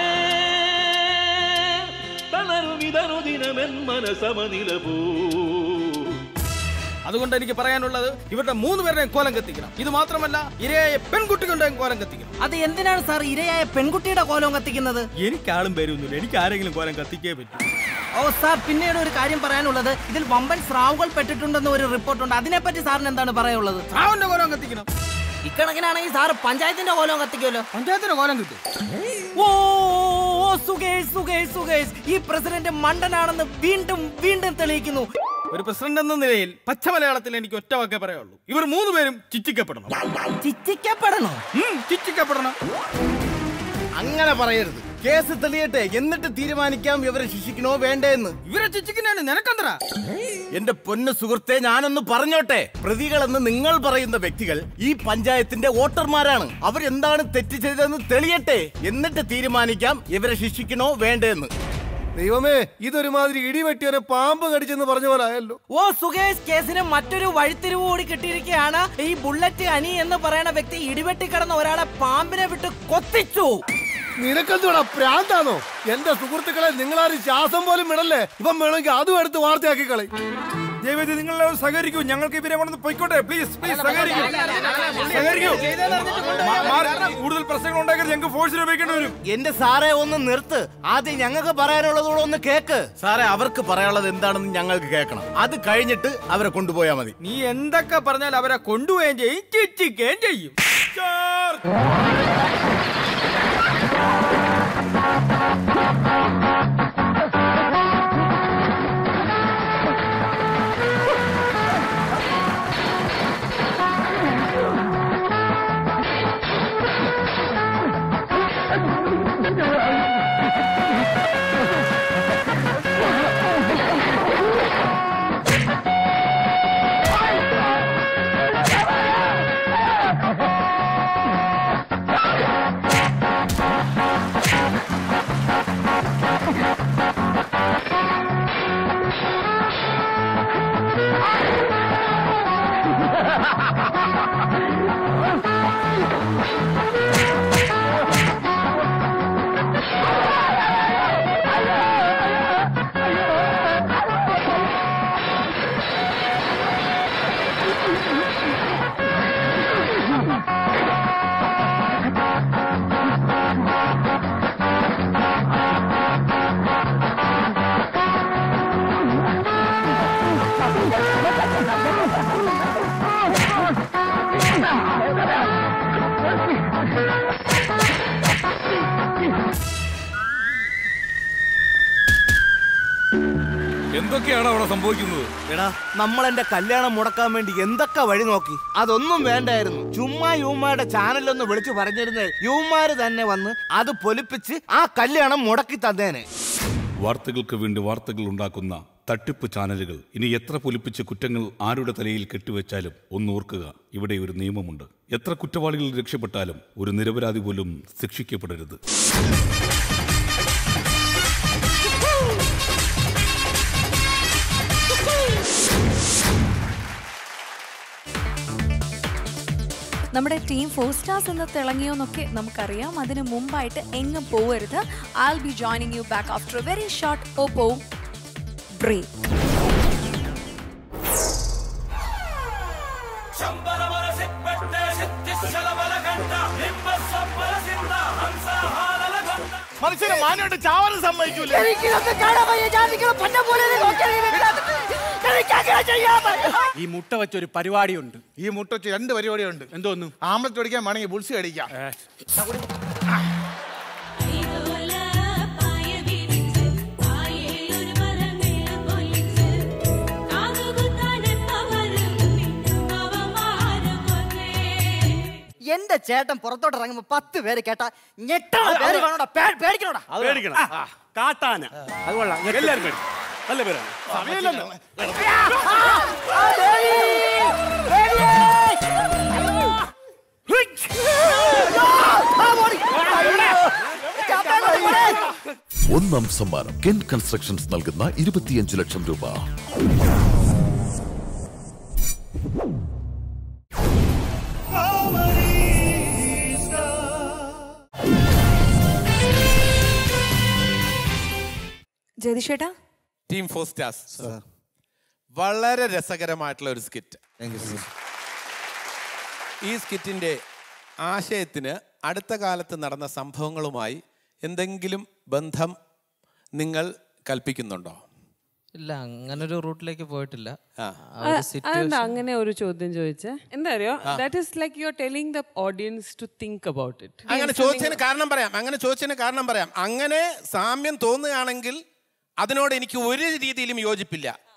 തളരും ഇതനുദിനമെൻ മനസമനില പോ അതുകൊണ്ട് എനിക്ക് പറയാനുള്ളത് ഇവരുടെ മൂന്ന് പേരുടെയും കോലം കത്തിക്കണം ഇത് മാത്രമല്ല ഇരയായ പെൺകുട്ടികളുടെയും കോലം കത്തിക്കണം അത് എന്തിനാണ് സാർ ഇരയായ പെൺകുട്ടിയുടെ കോലം കത്തിക്കുന്നത് എനിക്ക് ആളും പേരൊന്നുമില്ല എനിക്ക് ആരെങ്കിലും കോലം കത്തിക്കേ പറ്റൂ ഓ സാർ പിന്നീട് ഒരു കാര്യം പറയാനുള്ളത് ഇതിൽ വമ്പൻ സ്രാവുകൾ പെട്ടിട്ടുണ്ടെന്ന് ഒരു റിപ്പോർട്ടുണ്ട് അതിനെപ്പറ്റി സാറിന് എന്താണ് പറയാനുള്ളത് സ്രാവിന്റെ കോലം കത്തിക്കണം ഇക്കണക്കിനാണെങ്കിൽ സാർ പഞ്ചായത്തിന്റെ കോലം കത്തിക്കുമല്ലോ പഞ്ചായത്തിന്റെ കോലം കിട്ടും ഓ ഓ, സുകേഷ് സുകേഷ് സുകേഷ് ഈ പ്രസിഡന്റ് മണ്ടനാണെന്ന് വീണ്ടും വീണ്ടും തെളിയിക്കുന്നു ഒരു പ്രസിഡന്റ് എന്ന നിലയിൽ പച്ച മലയാളത്തിൽ എനിക്ക് ഒറ്റ വാക്കേ പറയാനുള്ളൂ ഇവർ മൂന്ന് പേരും ചിച്ചിക്കപ്പെടണം ചിച്ചിക്കപ്പെടണോ ചിച്ചിക്കപ്പെടണം അങ്ങനെ പറയരുത് കേസ് തെളിയട്ടെ എന്നിട്ട് തീരുമാനിക്കാം ഇവരെ ശിക്ഷിക്കണോ വേണ്ടേ എന്ന് ഇവരെ ശിക്ഷിക്കാനാണ് നിനക്കെന്തറ എന്റെ പൊന്നു സുഹൃത്തെ ഞാനൊന്ന് പറഞ്ഞോട്ടെ പ്രതികളെന്ന് നിങ്ങൾ പറയുന്ന വ്യക്തികൾ ഈ പഞ്ചായത്തിന്റെ വോട്ടർമാരാണ് അവരെന്താണ് തെറ്റ് ചെയ്തതെന്ന് തെളിയട്ടെ എന്നിട്ട് തീരുമാനിക്കാം ഇവരെ ശിക്ഷിക്കണോ വേണ്ടേ എന്ന് ദൈവമേ ഇതൊരുമാതിരി ഇടിവെട്ടിയവനെ പാമ്പ് കടിച്ചെന്ന് പറഞ്ഞ പോലെ ആയല്ലോ ഓ സുകേഷ് കേസിന് മറ്റൊരു വഴിത്തിരിവ് കൂടി കിട്ടിയിരിക്കുകയാണ് ഈ ബുള്ളറ്റ് അനി എന്ന് പറയുന്ന വ്യക്തി ഇടിവെട്ടി കിടന്ന ഒരാളെ പാമ്പിനെ വിട്ട് കൊത്തിച്ചു നിനക്കെന്തോടാ പ്രാന്താണോ എന്റെ സുഹൃത്തുക്കളെ നിങ്ങളാരും ശ്വാസം പോലും വിടല്ലേ ഇവൻ വേണമെങ്കിൽ അതും എടുത്ത് വാർത്തയാക്കി കളി ദയവേദി നിങ്ങൾ സഹകരിക്കൂ ഞങ്ങൾക്ക് ഇവരെ കൊണ്ടൊന്ന് പൊയ്ക്കോട്ടെ പ്ലീസ് പ്ലീസ് സഹകരിക്കൂ സഹകരിക്കൂ മാ- മാറി. കൂടുതൽ പ്രശ്നങ്ങൾ ഉണ്ടാക്കരുത് ഞങ്ങൾക്ക് ഫോഴ്സിൽ ഉപയോഗിക്കേണ്ടി വരും എന്റെ സാറേ ഒന്ന് നിർത്ത് ആദ്യം ഞങ്ങൾക്ക് പറയാനുള്ളതോടെ ഒന്ന് കേക്ക് സാറേ അവർക്ക് പറയാനുള്ളത് എന്താണെന്ന് ഞങ്ങൾക്ക് കേൾക്കണം അത് കഴിഞ്ഞിട്ട് അവരെ കൊണ്ടുപോയാൽ മതി നീ എന്തൊക്കെ പറഞ്ഞാൽ അവരെ കൊണ്ടുപോവുകയും ചെയ്യും ചിച്ചിക്കുകയും ചെയ്യും എന്തൊക്കെയാണ് അവിടെ സംഭവിക്കുന്നത് എടാ നമ്മൾ എന്റെ കല്യാണം മുടക്കാൻ വേണ്ടി എന്തൊക്കെ വഴി നോക്കി അതൊന്നും വേണ്ടായിരുന്നു ചുമ്മാ യുവമാരുടെ ചാനലൊന്ന് വിളിച്ചു പറഞ്ഞിരുന്നേ യുവമാര് തന്നെ വന്ന് അത് പൊലിപ്പിച്ച് ആ കല്യാണം മുടക്കി തന്നേനെ വാർത്തകൾക്ക് വേണ്ടി വാർത്തകൾ ഉണ്ടാക്കുന്ന തട്ടിപ്പ് ചാനലുകൾ ഇനി എത്ര പൊലിപ്പിച്ച കുറ്റങ്ങൾ ആരുടെ തലയിൽ കെട്ടിവെച്ചാലും ഒന്ന് ഓർക്കുക ഇവിടെ ഒരു നിയമമുണ്ട് എത്ര കുറ്റവാളികൾ രക്ഷപ്പെട്ടാലും ഒരു നിരപരാധി പോലും ശിക്ഷിക്കപ്പെടരുത് നമ്മുടെ ടീം ഫോർ സ്റ്റാർസ് എന്ന് തിളങ്ങിയോ എന്നൊക്കെ നമുക്കറിയാം അതിന് മുമ്പായിട്ട് എങ്ങും പോവരുത് I be joining you back after a very short Oppo break മനുഷ്യനെ മാനോട്ട് ചാവാനും സമ്മതിക്കൂല എനിക്കിതൊക്കെ കാണാൻ വയ്യ. ഞാൻ നിങ്ങളെ പൊന്നെ പോലെ നോക്കിയാൽ ഇതിനകത്ത് എനിക്കങ്ങനെ ചെയ്യാൻ വയ്യ. ഈ മുട്ട വെച്ച ഒരു പരിപാടിയുണ്ട് ഈ മുട്ട വെച്ച് രണ്ട് പരിപാടിയുണ്ട് എന്തോന്നു ആംലറ്റ് അടിക്കാൻ വേണമെങ്കിൽ ബുൾസി അടിക്കാം എന്റെ ചേട്ടൻ പുറത്തോട്ട് ഇറങ്ങുമ്പോ പത്ത് പേര് കേട്ടാ ഞെട്ടണ പേര് കാണോടാ പേ- പേടിക്കണോടാ പേടിക്കണം കാട്ടാന അത് കൊള്ളാം എല്ലാവരും പേടി നല്ല പേരാണ് സമയമില്ലല്ലോ ഒന്നാം സമ്മാനം കെൻ കൺസ്ട്രക്ഷൻസ് നൽകുന്ന ഇരുപത്തിയഞ്ച് ലക്ഷം രൂപ ജയതിഷേട്ടാ ടീം ഫോർ സ്റ്റാർസ് വളരെ രസകരമായിട്ടുള്ള ഒരു സ്കിറ്റ് ഈ സ്കിറ്റിന്റെ ആശയത്തിന് അടുത്ത കാലത്ത് നടന്ന സംഭവങ്ങളുമായി എന്തെങ്കിലും ബന്ധം നിങ്ങൾ കൽപ്പിക്കുന്നുണ്ടോ ഇല്ല അങ്ങനെ ഒരു റൂട്ടിലേക്ക് പോയിട്ടില്ല ആ. ആ ഒരു അതെന്താ situation- അങ്ങനെ ഒരു ചോദ്യം ചോദിച്ചേ എന്താ അറിയോ ആ. That is like you are telling the audience to think about it അങ്ങനെ ചോദിച്ചതിന് കാരണം പറയാം അങ്ങനെ ചോദിച്ചതിന് കാരണം പറയാം അങ്ങനെ സാമ്യം തോന്നുകയാണെങ്കിൽ അതിനോട് എനിക്ക് ഒരു രീതിയിലും യോജിപ്പില്ല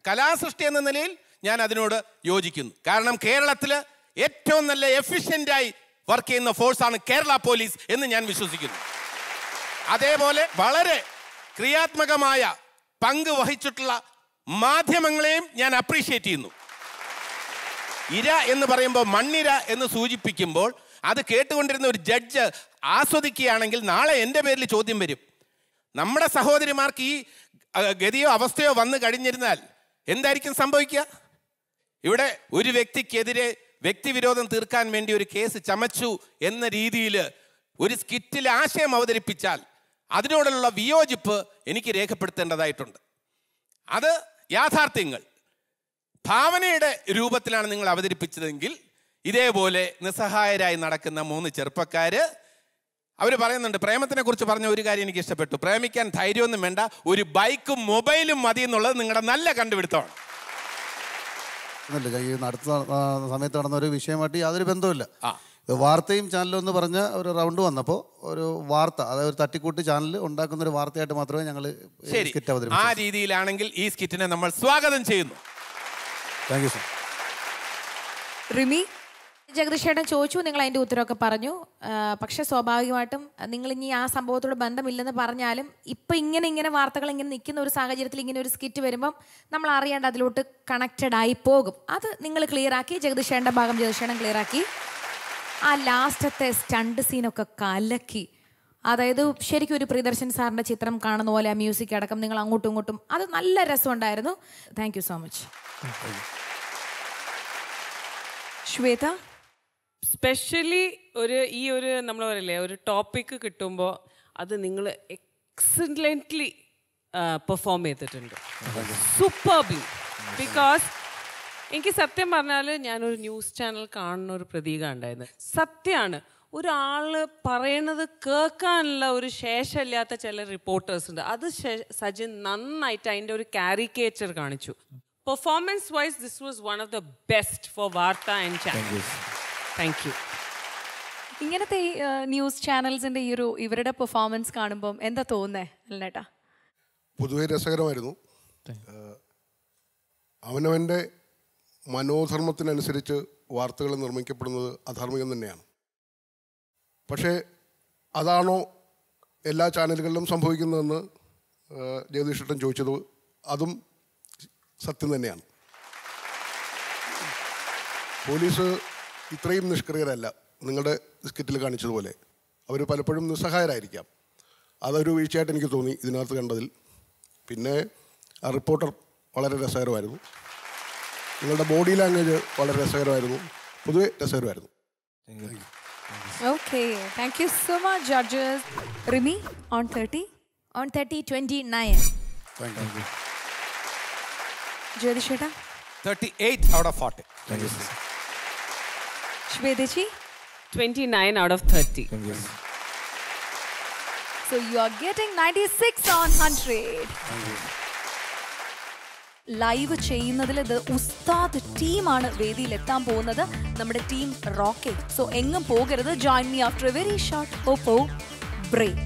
കലാസൃഷ്ടി എന്ന നിലയിൽ ഞാൻ അതിനോട് യോജിക്കുന്നു കാരണം കേരളത്തിൽ ഏറ്റവും നല്ല എഫിഷ്യൻ്റായി വർക്ക് ചെയ്യുന്ന ഫോഴ്സാണ് കേരള പോലീസ് എന്ന് ഞാൻ വിശ്വസിക്കുന്നു അതേപോലെ വളരെ ക്രിയാത്മകമായ പങ്ക് വഹിച്ചിട്ടുള്ള മാധ്യമങ്ങളെയും ഞാൻ അപ്രീഷിയേറ്റ് ചെയ്യുന്നു ഇര എന്ന് പറയുമ്പോൾ മണ്ണിര എന്ന് സൂചിപ്പിക്കുമ്പോൾ അത് കേട്ടുകൊണ്ടിരുന്ന ഒരു ജഡ്ജ് ആസ്വദിക്കുകയാണെങ്കിൽ നാളെ എൻ്റെ പേരിൽ ചോദ്യം വരും നമ്മുടെ സഹോദരിമാർക്ക് ഈ അഹ്, ഗതിയോ അവസ്ഥയോ വന്നു കഴിഞ്ഞിരുന്നാൽ എന്തായിരിക്കും സംഭവിക്കുക ഇവിടെ ഒരു വ്യക്തിക്കെതിരെ വ്യക്തിവിരോധം തീർക്കാൻ വേണ്ടി ഒരു കേസ് ചമച്ചു എന്ന രീതിയിൽ ഒരു സ്കിറ്റിൽ ആശയം അവതരിപ്പിച്ചാൽ അതിനോടുള്ള വിയോജിപ്പ് എനിക്ക് രേഖപ്പെടുത്തേണ്ടതായിട്ടുണ്ട് അത് യാഥാർത്ഥ്യങ്ങൾ ഭാവനയുടെ രൂപത്തിലാണ് നിങ്ങൾ അവതരിപ്പിച്ചതെങ്കിൽ ഇതേപോലെ നിസ്സഹായരായി നടക്കുന്ന മൂന്ന് ചെറുപ്പക്കാര് അവർ പറയുന്നുണ്ട് പ്രേമത്തിനെ കുറിച്ച് പറഞ്ഞ ഒരു കാര്യം എനിക്ക് ഇഷ്ടപ്പെട്ടു പ്രേമിക്കാൻ ധൈര്യമൊന്നും വേണ്ട ഒരു ബൈക്കും മൊബൈലും മതി എന്നുള്ളത് നിങ്ങളുടെ നല്ല കണ്ടുപിടുത്തമാണ് ഒന്നുമില്ല ഈ അടുത്ത ആ, സമയത്ത് നടന്ന ഒരു വിഷയമായിട്ട് യാതൊരു ബന്ധവുമില്ല ഇത് വാർത്തയും ചാനലും എന്ന് പറഞ്ഞ ഒരു റൗണ്ട് വന്നപ്പോൾ ഒരു വാർത്ത അതായത് ഒരു തട്ടിക്കൂട്ട് ചാനൽ ഉണ്ടാക്കുന്ന ഒരു വാർത്തയായിട്ട് മാത്രമേ ഞങ്ങൾ ശരി സ്കിറ്റ് ആ അവതരിപ്പിച്ചു രീതിയിലാണെങ്കിൽ ഈ സ്കിറ്റിനെ നമ്മൾ സ്വാഗതം ചെയ്യുന്നു താങ്ക് യു സർ റിമി ജഗദീഷേട്ടൻ ചോദിച്ചു നിങ്ങൾ അതിന്റെ ഉത്തരവൊക്കെ പറഞ്ഞു ആ, പക്ഷെ സ്വാഭാവികമായിട്ടും നിങ്ങൾ ഇനി ആ സംഭവത്തോട് ബന്ധമില്ലെന്ന് പറഞ്ഞാലും ഇപ്പൊ ഇങ്ങനെ ഇങ്ങനെ വാർത്തകൾ ഇങ്ങനെ നിൽക്കുന്ന ഒരു സാഹചര്യത്തിൽ ഇങ്ങനെ ഒരു സ്കിറ്റ് വരുമ്പം നമ്മൾ അറിയാണ്ട് അതിലോട്ട് കണക്റ്റഡ് ആയി പോകും അത് നിങ്ങൾ ക്ലിയർ ആക്കി ജഗദീഷേട്ടൻ്റെ ഭാഗം ജഗദീഷേട്ടൻ ക്ലിയർ ആക്കി ആ ലാസ്റ്റത്തെ സ്റ്റണ്ട് സീനൊക്കെ കലക്കി അതായത് ശരിക്കും ഒരു പ്രിയദർശൻ സാറിന്റെ ചിത്രം കാണുന്ന പോലെ ആ മ്യൂസിക് അടക്കം നിങ്ങൾ അങ്ങോട്ടും ഇങ്ങോട്ടും അത് നല്ല രസമുണ്ടായിരുന്നു thank you so much Shweta specially ഒരു ഈ ഒരു നമ്മൾ പറയില്ലേ ഒരു ടോപ്പിക്ക് കിട്ടുമ്പോൾ അത് നിങ്ങൾ എക്സലൻ്റ്ലി പെർഫോം ചെയ്തിട്ടുണ്ട് സൂപ്പർബി ബിക്കോസ് എനിക്ക് സത്യം പറഞ്ഞാൽ ഞാനൊരു ന്യൂസ് ചാനൽ കാണുന്ന ഒരു പ്രതീകം ഉണ്ടായിരുന്നു സത്യമാണ് ഒരാൾ പറയണത് കേൾക്കാനുള്ള ഒരു ശേഷമില്ലാത്ത ചില റിപ്പോർട്ടേഴ്സ് ഉണ്ട് അത് ശേ- സജിൻ നന്നായിട്ട് അതിൻ്റെ ഒരു കാരിക്കേച്ചർ കാണിച്ചു performance wise this was one of the best for വാർത്ത ആൻഡ് ചാനൽ താങ്ക് യു ഇങ്ങനത്തെ ഈ, ആ, ന്യൂസ് ചാനൽസിന്റെ ഈ ഒരു ഇവരുടെ പെർഫോമൻസ് കാണുമ്പോൾ എന്താ തോന്നുന്നേ അല്ലേട്ടാ പൊതുവെ രസകരമായിരുന്നു ഏഹ് അവനവൻ്റെ മനോധർമ്മത്തിനനുസരിച്ച് വാർത്തകൾ നിർമ്മിക്കപ്പെടുന്നത് അധാർമികം തന്നെയാണ് പക്ഷേ അതാണോ എല്ലാ ചാനലുകളിലും സംഭവിക്കുന്നതെന്ന് ഏഹ് ജഗദീഷേട്ടൻ ചോദിച്ചത് അതും സത്യം തന്നെയാണ് പോലീസ് ഇത്രയും നിഷ്ക്രിയരല്ല നിങ്ങളുടെ സ്കിറ്റിൽ കാണിച്ചതുപോലെ അവർ പലപ്പോഴും നിസ്സഹായരായിരിക്കാം അതൊരു വീഴ്ചയായിട്ട് എനിക്ക് തോന്നി ഇതിനകത്ത് കണ്ടതിൽ പിന്നെ ആ റിപ്പോർട്ടർ വളരെ രസകരമായിരുന്നു നിങ്ങളുടെ ബോഡി ലാംഗ്വേജ് വളരെ രസകരമായിരുന്നു പൊതുവെ രസകരമായിരുന്നു okay thank you so much judges Rimi on thirty on thirty twenty nine ജ്യോതിഷേട്ടാ thirty eight out of forty ശ്വേതജി 29 out of 30. So you are getting 96 on 100. Live ചെയ്യുന്നതിൽ ഇത് ഉസ്താദ് ടീമാണ് വേദിയിൽ എത്താൻ പോകുന്നത് നമ്മുടെ ടീം റോക്കെ സോ എങ്ങും പോകരുത് join me after a very short Oppo break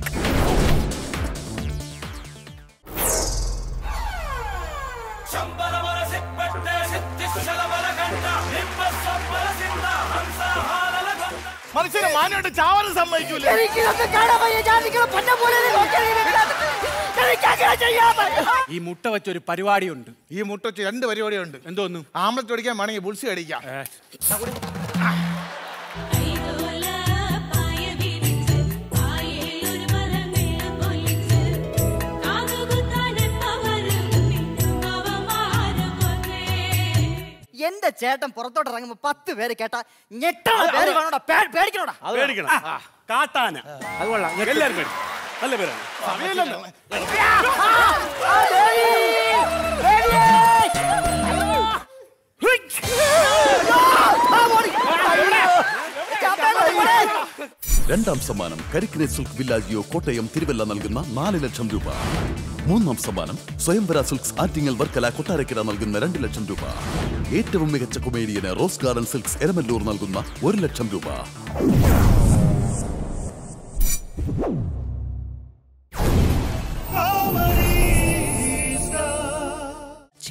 മനുഷ്യനെ മാനോട്ട് ചാവാനും സമ്മതിക്കൂല ഈ മുട്ട വെച്ചൊരു പരിപാടിയുണ്ട് ഈ മുട്ട വെച്ച് രണ്ട് പരിപാടിയുണ്ട് എന്തോന്നു ആമ്പലത്ത് അടിക്കാൻ വേണമെങ്കിൽ ബുൾസി അടിക്കാം എന്റെ ചേട്ടൻ പുറത്തോട്ട് ഇറങ്ങുമ്പോ പത്ത് പേര് കേട്ടാ ഞെട്ടണ പേര് വേണോടാ പേ- പേടിക്കണോടാ പേടിക്കണം കാട്ടാന അത് കൊള്ളാം എല്ലാവരും പേടിക്കും നല്ല പേരാണ് സമയമില്ലല്ലോ രണ്ടാം സമ്മാനം കരിക്കിനെ സിൽക്ക് വില്ലാജിയോ കോട്ടയം തിരുവല്ല നൽകുന്ന നാല് ലക്ഷം രൂപ മൂന്നാം സമ്മാനം സ്വയംവര സിൽക്സ് ആറ്റിങ്ങൽ വർക്കല കൊട്ടാരക്കര നൽകുന്ന രണ്ട് ലക്ഷം രൂപ ഏറ്റവും മികച്ച കൊമേഡിയന് റോസ് ഗാർഡൻ സിൽക്സ് എരമല്ലൂർ നൽകുന്ന ഒരു ലക്ഷം രൂപ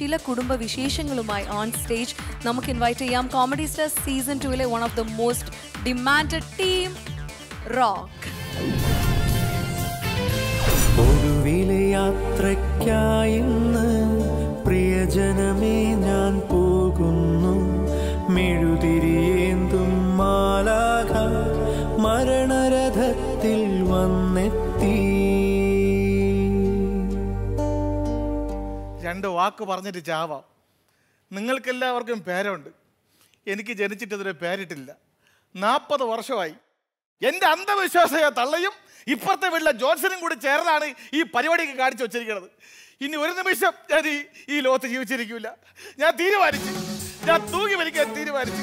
ചില കുടുംബ വിശേഷങ്ങളുമായി ഓൺ സ്റ്റേജ് നമുക്ക് ഇൻവൈറ്റ് ചെയ്യാം കോമഡി സ്റ്റാർ സീസൺ ടുവിലെ one of the most demanded team rock ഒടുവിലെ യാത്രയ്ക്കായിന്ന് പ്രിയജനമേ ഞാൻ പോകുന്നു മെഴുതിരിയേന്തും മാലാക മരണരഥത്തിൽ വന്നെത്തി രണ്ട് വാക്ക് പറഞ്ഞിട്ട് ചാവാം നിങ്ങൾക്കെല്ലാവർക്കും പേരുണ്ട് എനിക്ക് ജനിച്ചിട്ടതൊരു പേരിട്ടില്ല നാൽപ്പത് വർഷമായി എൻ്റെ അന്ധവിശ്വാസയ തള്ളയും ഇപ്പുറത്തെ വീട്ടിലെ ജോത്സനും കൂടി ചേർന്നാണ് ഈ പരിപാടിക്ക് കാണിച്ചു വച്ചിരിക്കുന്നത് ഇനി ഒരു നിമിഷം ഞാൻ ഈ ഈ ലോകത്ത് ജീവിച്ചിരിക്കില്ല ഞാൻ തീരുമാനിച്ചു ഞാൻ തൂങ്ങി മരിക്കാൻ തീരുമാനിച്ചു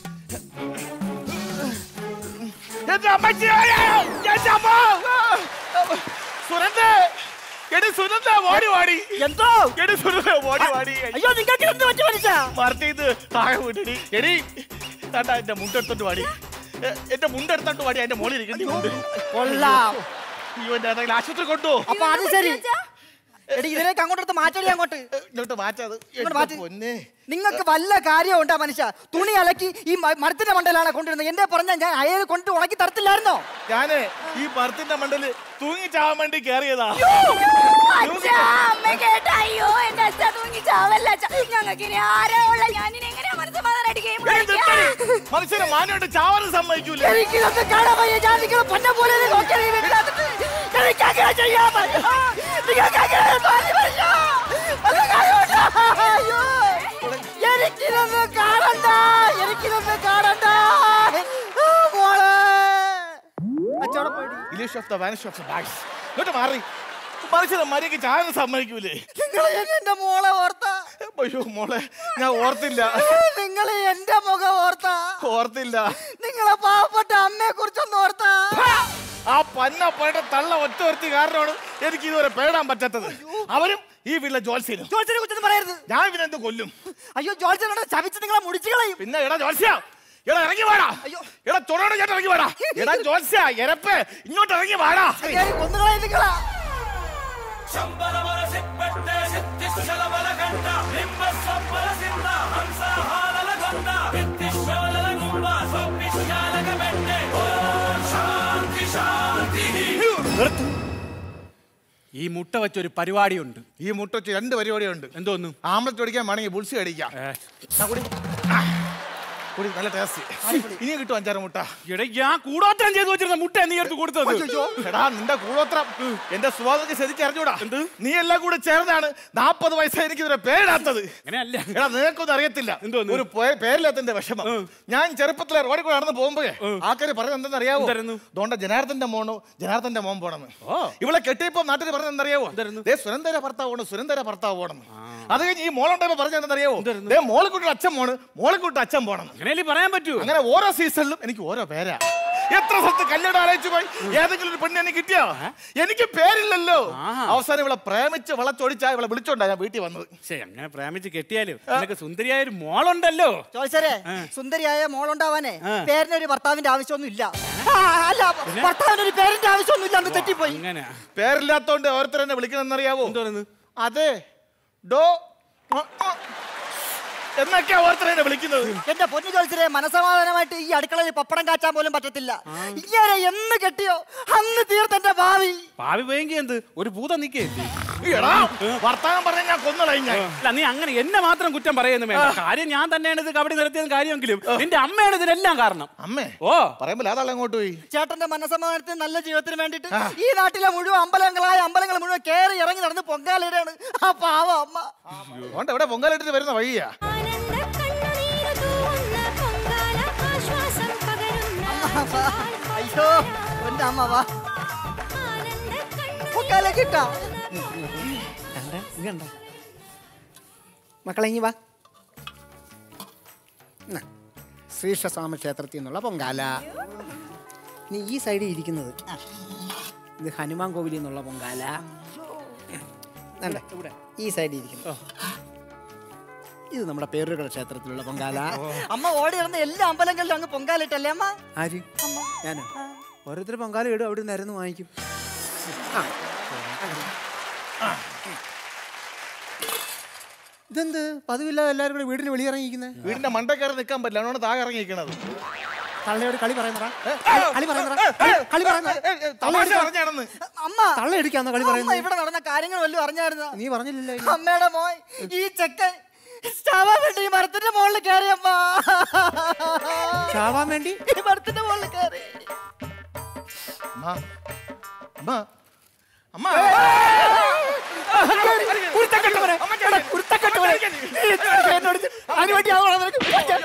എന്റെ അമ്മച്ചിയായ എന്റെ അമ്മ സുരന്തേ എടി സുനന്ദ ഓടി വാടി എന്തോ എടി സുനന്ദ ഓടി വാടി അയ്യോ നിങ്ങൾക്ക് എന്ത് പറ്റി മനുഷ്യ മാർട്ടിത് താഴെ വിട്ടടി എടി താണ്ട എന്റെ മുണ്ടെടുത്തോണ്ട് വാടി എ, എന്റെ മുണ്ടെടുത്തോണ്ട് വാടി എന്റെ മോളിൽ ഇരിക്കുന്നു മുണ്ട് കൊള്ളാം അയ്യോ എന്റെ എന്തെങ്കിലും ആശുപത്രി കൊണ്ടു അപ്പൊ അത് ശരി എടി ഇതിലേക്ക് അങ്ങോട്ട് മാറ്റടി അങ്ങോട്ട് ഇങ്ങോട്ട് മാറ്റാത് ഇങ്ങോട്ട് മാറ്റ്. പൊന്നെ നിങ്ങൾക്ക് വല്ല കാര്യമുണ്ടാ മനുഷ്യ തുണി അലക്കി ഈ മ- മരത്തിന്റെ മണ്ടയിലാണ് കൊണ്ടിരുന്നത് എന്റെ പറഞ്ഞ ഞാൻ അയാൾ കൊണ്ട് ഉണക്കി തരത്തില്ലായിരുന്നോ ഞാന് ഈ മരത്തിന്റെ മണ്ടല് തൂങ്ങി ചാവാൻ വേണ്ടി കേറിയതാ അച്ഛാ, അമ്മ കേട്ടോ? അയ്യോ, എന്റെ അച്ഛാ തൂങ്ങി ചാവല്ല അച്ഛാ. ഞങ്ങൾക്കിനി ആരാ ഉള്ളെ? ഞാനിനി എങ്ങനെയാ മനസ്സമാധാനായിട്ട് game കളിക്കുക? മനുഷ്യനെ മാനോട്ട് ചാവാനും സമ്മതിക്കൂല എനിക്കിതൊക്കെ കാണാൻ വയ്യ ഞാൻ നിങ്ങളെ പൊന്നെ പോലെ നോക്കിയാൽ ഈ വീട്ടിനകത്ത് എനിക്കങ്ങനെ ചെയ്യാൻ പറ്റും നിങ്ങൾക്കങ്ങനെ തോന്നി വരില്ല. അത് കാണൂല. അയ്യോ. എനിക്കിതൊന്നും കാണണ്ട എനിക്കിതൊന്നും കാണണ്ട ആ, മോളെ അച്ചോടെ പോയി ഇലീഷ് of the vanish of the bags ഇങ്ങോട്ട് മാറി മനുഷ്യനെ മര്യാദക്ക് ചാകാൻ സമ്മതിക്കൂലേ നിങ്ങൾ എന്റെ മോളെ ഓർത്ത അയ്യോ മോളെ ഞാൻ ഓർത്തില്ല നിങ്ങൾ എന്റെ മുഖം ഓർത്ത ഓർത്തില്ല നിങ്ങളെ പാവപ്പെട്ട അമ്മയെ കുറിച്ചൊന്നും ഓർത്ത ആ പന്ന പഴയുടെ തള്ള ഒറ്റ ഒരുത്തി കാരണമാണ് എനിക്ക് ഇതുവരെ പേടാൻ പറ്റാത്തത് അവരും ഈ വീട്ടിലെ ജോത്സ്യനും ജോത്സ്യനെ കുറിച്ചൊന്നും പറയരുത് ഞാൻ ഇവനെന്ത് കൊല്ലും അയ്യോ ജോത്സ്യനോട് ശപിച്ച് നിങ്ങളെ മുടിച്ചു കളയും പിന്നെ എടാ ജോത്സ്യ എടാ ഇറങ്ങി വാടാ എടാ ചൊറോട് ഞാൻ ഇറങ്ങി വാടാ എടാ ജോത്സ്യ എരപ്പ് ഇങ്ങോട്ട് ഇറങ്ങി വാടാ കൊന്നുകളയും നിങ്ങളാ ഈ മുട്ട വെച്ചൊരു പരിപാടിയുണ്ട് ഈ മുട്ട വെച്ച് രണ്ട് പരിപാടിയുണ്ട് എന്തോന്നു ആമ്പലത്ത് അടിക്കാൻ വേണമെങ്കിൽ ബുൾസി അടിക്കാം ആ, കുടി. ആ, കുടി നല്ല ടേസ്റ്റ് ഇനി കിട്ടും അഞ്ചാറ് മുട്ട എടാ ഞാൻ കൂടോത്രം ചെയ്തു വെച്ചിരുന്ന മുട്ട നീ എടുത്ത് കൊടുത്തത് എടാ നിന്റെ കൂടോത്രം എന്റെ സ്വാതന്ത്ര്യം ശ്രദ്ധിച്ച് അറിഞ്ഞൂടാ നീ എല്ലാം കൂടെ ചേർന്നാണ് നാപ്പത് വയസ്സായി എനിക്ക് ഇതുവരെ പേരിടാത്തത് അങ്ങനെയല്ല എടാ നിനക്കൊന്നും അറിയത്തില്ല ഒരു പേ- പേരില്ലാത്തതിന്റെ വിഷമം ഞാൻ ചെറുപ്പത്തിലെ റോഡിൽ കൂടെ നടന്ന് പോകുമ്പോഴേ ആൾക്കാര് പറയുന്നത് എന്തെന്ന് അറിയാവോ ദോണ്ട ജനാർദ്ദന്റെ മോണോ ജനാർദ്ദന്റെ മോൻ പോണെന്ന് ഇവളെ കെട്ടിയപ്പോ നാട്ടിൽ പറഞ്ഞത് എന്തറിയാവോ ദേ സുരന്തര ഭർത്താവ് പോണം സുരന്തര ഭർത്താവ് പോണെന്ന് അത് കഴിഞ്ഞ് ഈ മോളുണ്ടായപ്പോ പറഞ്ഞത് എന്തെന്നറിയാവോ ദേ മോളിക്കുട്ടി അച്ഛൻ പോണ് മോളിക്കുട്ടി അച്ഛൻ പോണം അങ്ങനെ പറയാൻ പറ്റൂ അങ്ങനെ ഓരോ സീസണിലും എനിക്ക് ഓരോ പേരാ എത്ര സ്ഥലത്ത് കല്യാണം ആലോചിച്ചു പോയി ഏതെങ്കിലും ഒരു പെണ്ണ് എനിക്ക് കിട്ടിയോ എനിക്ക് പേരില്ലല്ലോ അവസാനം ഇവളെ പ്രേമിച്ച് വളച്ചൊടിച്ചാ ഇവളെ വിളിച്ചോണ്ടാ ഞാൻ വീട്ടിൽ വന്നത് ശരി അങ്ങനെ പ്രേമിച്ച് കെട്ടിയാലും നിനക്ക് സുന്ദരിയായ ഒരു മോളുണ്ടല്ലോ ചോദിച്ചരേ സുന്ദരിയായ മോളുണ്ടാവാനേ പേരിനൊരു ഭർത്താവിന്റെ ആവശ്യമൊന്നും ഇല്ല ആ, അല്ല ഭർത്താവിന് ഒരു പേരിന്റെ ആവശ്യമൊന്നും ഇല്ല അന്ന് തെറ്റിപ്പോയി അങ്ങനെ പേരില്ലാത്തോണ്ട് ഓരോരുത്തർ എന്നെ വിളിക്കണമെന്നറിയാവോ അതെ ഡോ ആ, ആ. എന്നൊക്കെയാ ഓരോരുത്തർ എന്നെ വിളിക്കുന്നത് എന്റെ പൊന്നു ചോദിച്ചരേ മനസമാധാനമായിട്ട് ഈ അടുക്കളയിൽ പപ്പടം കാച്ചാൻ പോലും പറ്റത്തില്ല ഇങ്ങനെ എന്ന് കെട്ടിയോ അന്ന് തീർത്തെന്റെ ഭാവി ഭാവി പോയെങ്കിൽ എന്ത് ഒരു ഭൂതം നിക്കേ എടാ, വർത്താനം പറഞ്ഞ ഞാൻ കൊന്നളയും ഞാൻ അല്ല നീ അങ്ങനെ എന്നെ മാത്രം കുറ്റം പറയുന്നു വേണ്ട കാര്യം ഞാൻ തന്നെയാണ് ഇത് കബഡി നിർത്തിയത് കാര്യമെങ്കിലും നിന്റെ അമ്മയാണ് ഇതിനെല്ലാം കാരണം അമ്മേ ഓ പറയുമ്പോൾ അതാൾ അങ്ങോട്ട് പോയി ചേട്ടന്റെ മനസമാധാനത്തിന് നല്ല ജീവിതത്തിന് വേണ്ടിട്ട് ഈ നാട്ടിലെ മുഴുവൻ അമ്പലങ്ങളായ അമ്പലങ്ങൾ മുഴുവൻ കേറി ഇറങ്ങി നടന്ന് പൊങ്കാലയിടാണ് ആ പാവ അമ്മ അതുകൊണ്ട് എവിടെ പൊങ്കാലിട്ടിട്ട് വരുന്ന വഴിയാ അയ്യോ എന്റെ അമ്മ വാ പൊങ്കാല കിട്ടാ മക്കളെ ഇങ്ങി വാ ന്നാ, ശ്രീകൃഷ്ണസ്വാമി ക്ഷേത്രത്തിൽ നിന്നുള്ള പൊങ്കാല നീ ഈ സൈഡിൽ ഇരിക്കുന്നത് ഇത് ഹനുമാൻ കോവിലിൽ നിന്നുള്ള പൊങ്കാല ദാണ്ടെ, ഈ സൈഡിൽ ഇരിക്കുന്നു ഇത് നമ്മുടെ പേരുകളുടെ ക്ഷേത്രത്തിലുള്ള പൊങ്കാല അമ്മ ഓടി ഇറന്ന് എല്ലാ അമ്പലങ്ങളിലും അങ്ങ് പൊങ്കാലിട്ടല്ലേ അമ്മ ആര് ഞാനോ ഓരോരുത്തർ പൊങ്കാല ഇടും അവിടെ നിരന്ന് വാങ്ങിക്കും ഇതെന്ത് പതിവില്ലാതെ എല്ലാവരും കൂടെ വീടിന് വെളിയിറങ്ങിയിരിക്കുന്നത് വീടിന്റെ മണ്ടക്കയറി നിൽക്കാൻ പറ്റില്ല അതുകൊണ്ട് താഴെ ഇറങ്ങിയിരിക്കണത് തള്ളയോട് കളി പറയുന്നടാ കളി പറയുന്നടാ കളി പറയുന്ന തമാശ പറഞ്ഞാണെന്ന് അമ്മ തള്ള എടുക്കാന്നോ കളി അമ്മ പറയുന്നത് ഇവിടെ നടന്ന കാര്യങ്ങൾ വല്ലതും അറിഞ്ഞായിരുന്ന നീ പറഞ്ഞില്ലല്ലോ അമ്മയുടെ മോൻ ഈ ചെക്കൻ ചാവാൻ വേണ്ടി ഈ മരത്തിന്റെ മുകളിൽ കയറിയമ്മ ചാവാൻ വേണ്ടി ഈ മരത്തിന്റെ മുകളിൽ കയറി അമ്മ അമ്മ അമ്മ കുരുത്തക്കെട്ടവനെ എടാ, കുരുത്തക്കെട്ടവനെ നീ എന്നോട് അതിന് വേണ്ടി ആവണം നിനക്ക്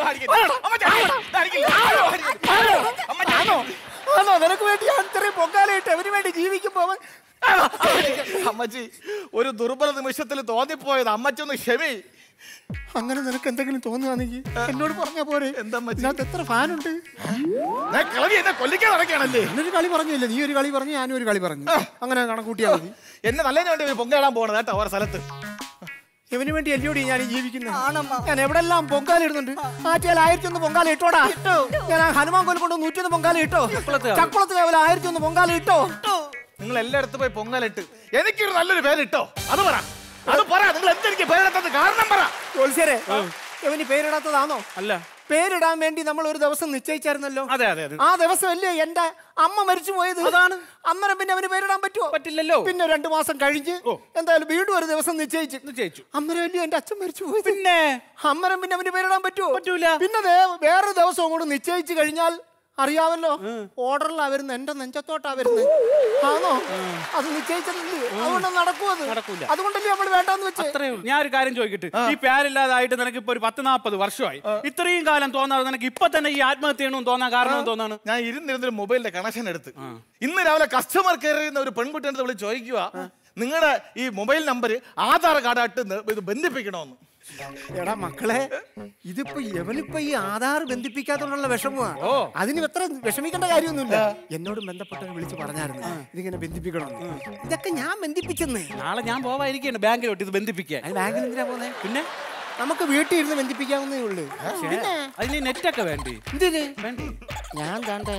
ആണോ ആണോ നിനക്ക് വേണ്ടി ഞാൻ ഇത്രയും പൊങ്കാലയിട്ട് അവന് വേണ്ടി ജീവിക്കുമ്പോ അവൻ അമ്മച്ചി ഒരു ദുർബല നിമിഷത്തിൽ തോന്നിപ്പോയത് അമ്മച്ചി ഒന്ന് ക്ഷമി അങ്ങനെ നിനക്ക് എന്തെങ്കിലും തോന്നുകയാണെങ്കിൽ എന്നോട് പറഞ്ഞാ പോരെ എന്താ ഇതിനകത്ത് എത്ര ഫാനുണ്ട് കിളവി എന്നെ കൊല്ലിക്കാൻ നടക്കുകയാണല്ലേ എന്നൊരു കളി പറഞ്ഞില്ല നീ ഒരു കളി പറഞ്ഞു ഞാനും ഒരു കളി പറഞ്ഞു അങ്ങനെ കണക്കൂട്ടിയാ മതി എന്നെ നല്ലതിന് വേണ്ടി പൊങ്കയിടാൻ പോകണത് കേട്ടോ ഓരോ സ്ഥലത്ത് ഇവന് വേണ്ടി അല്ലയോടി ഞാൻ ഈ ജീവിക്കുന്നത് ഞാൻ എവിടെല്ലാം പൊങ്കാല ഇടുന്നുണ്ട് ആറ്റിയാൽ ആയിരത്തി ഒന്ന് പൊങ്കാല ഇട്ടോടാ ഞാൻ ആ ഹനുമാൻ കൊല്ലം കൊണ്ട് നൂറ്റൊന്ന് പൊങ്കാല ഇട്ടോ ചക്കുളത്ത് കേവലം ആയിരത്തി ഒന്ന് പൊങ്കാല ഇട്ടോ നിങ്ങൾ എല്ലായിടത്തും പോയി പൊങ്കലിട്ട് എനിക്കൊരു നല്ലൊരു പേരിട്ടോ അത് പറ അത് പറ നിങ്ങൾ എന്തെനിക്ക് പേരിടത്തത് കാരണം പറ ജോത്സ്യരെ ഇവന് പേരിടാത്തതാണോ അല്ല പേരിടാൻ വേണ്ടി നമ്മൾ ഒരു ദിവസം നിശ്ചയിച്ചായിരുന്നല്ലോ അതെ അതെ അതെ ആ ദിവസം അല്ലേ എന്റെ അമ്മ മരിച്ചു പോയത് അതാണ് അന്നേരം പിന്നെ അവന് പേരിടാൻ പറ്റുമോ പറ്റില്ലല്ലോ പിന്നെ രണ്ടു മാസം കഴിഞ്ഞ് എന്തായാലും വീണ്ടും ഒരു ദിവസം നിശ്ചയിച്ച് നിശ്ചയിച്ചു അന്നേരം അല്ലേ എന്റെ അച്ഛൻ മരിച്ചു പോയത് പിന്നെ അന്നേരം പിന്നെ അവന് പേരിടാൻ പറ്റുമോ പറ്റൂല പിന്നെ ദേ വേറൊരു ദിവസം കൂടെ നിശ്ചയിച്ചു കഴിഞ്ഞാൽ അറിയാമല്ലോ ഓർഡറിലാ വരുന്നത് എന്റെ നെഞ്ചത്തോട്ടാ വരുന്നത് ആണോ അത് നിശ്ചയിച്ചതല്ലേ അതുകൊണ്ട് നടക്കുമോ അത് നടക്കൂല. അതുകൊണ്ടല്ലേ നമ്മൾ വേണ്ടെന്ന് വെച്ചേ അത്രേ ഉള്ളൂ. ഞാൻ ഒരു കാര്യം ചോദിക്കട്ടെ ഈ പേരില്ലാതായിട്ട് നിനക്ക് ഇപ്പൊ ഒരു പത്ത് നാൽപ്പത് വർഷമായി ഇത്രയും കാലം തോന്നാതെ നിനക്ക് ഇപ്പൊ തന്നെ ഈ ആത്മഹത്യ ചെയ്യണമെന്ന് തോന്നാൻ കാരണം തോന്നാണ് ഞാൻ ഇരുന്നിരുന്നൊരു മൊബൈലിന്റെ കണക്ഷൻ എടുത്ത് ഇന്ന് രാവിലെ കസ്റ്റമർ കെയർ ചെയ്യുന്ന ഒരു പെൺകുട്ടിയുടെ അടുത്ത് വിളിച്ച് ചോദിക്കുക നിങ്ങളുടെ ഈ മൊബൈൽ നമ്പർ ആധാർ കാർഡായിട്ട് ന- ഇത് ബന്ധിപ്പിക്കണമെന്ന് എടാ മക്കളെ ഇതിപ്പോ എവനിപ്പോ ഈ ആധാർ ബന്ധിപ്പിക്കാത്തോണ്ടുള്ള വിഷമമാണ് ഓ. അതിന് എത്ര വിഷമിക്കേണ്ട കാര്യമൊന്നുമില്ല എന്നോടും ബന്ധപ്പെട്ടവർ വിളിച്ച് പറഞ്ഞായിരുന്നു ഇതിങ്ങനെ ബന്ധിപ്പിക്കണമെന്ന് ഇതൊക്കെ ഞാൻ ബന്ധിപ്പിച്ചെന്നേ നാളെ ഞാൻ പോവായിരിക്കാണ് ബാങ്കിലോട്ട് ഇത് ബന്ധിപ്പിക്കാൻ അത് ബാങ്കിൽ എന്തിനാ പോന്നെ പിന്നെ നമുക്ക് വീട്ടിൽ ഇരുന്ന് ബന്ധിപ്പിക്കാവുന്നേ ഉള്ളൂ പിന്നെ അതിന് നെറ്റൊക്കെ വേണ്ടി എന്തിന് ഞാൻ കണ്ടേ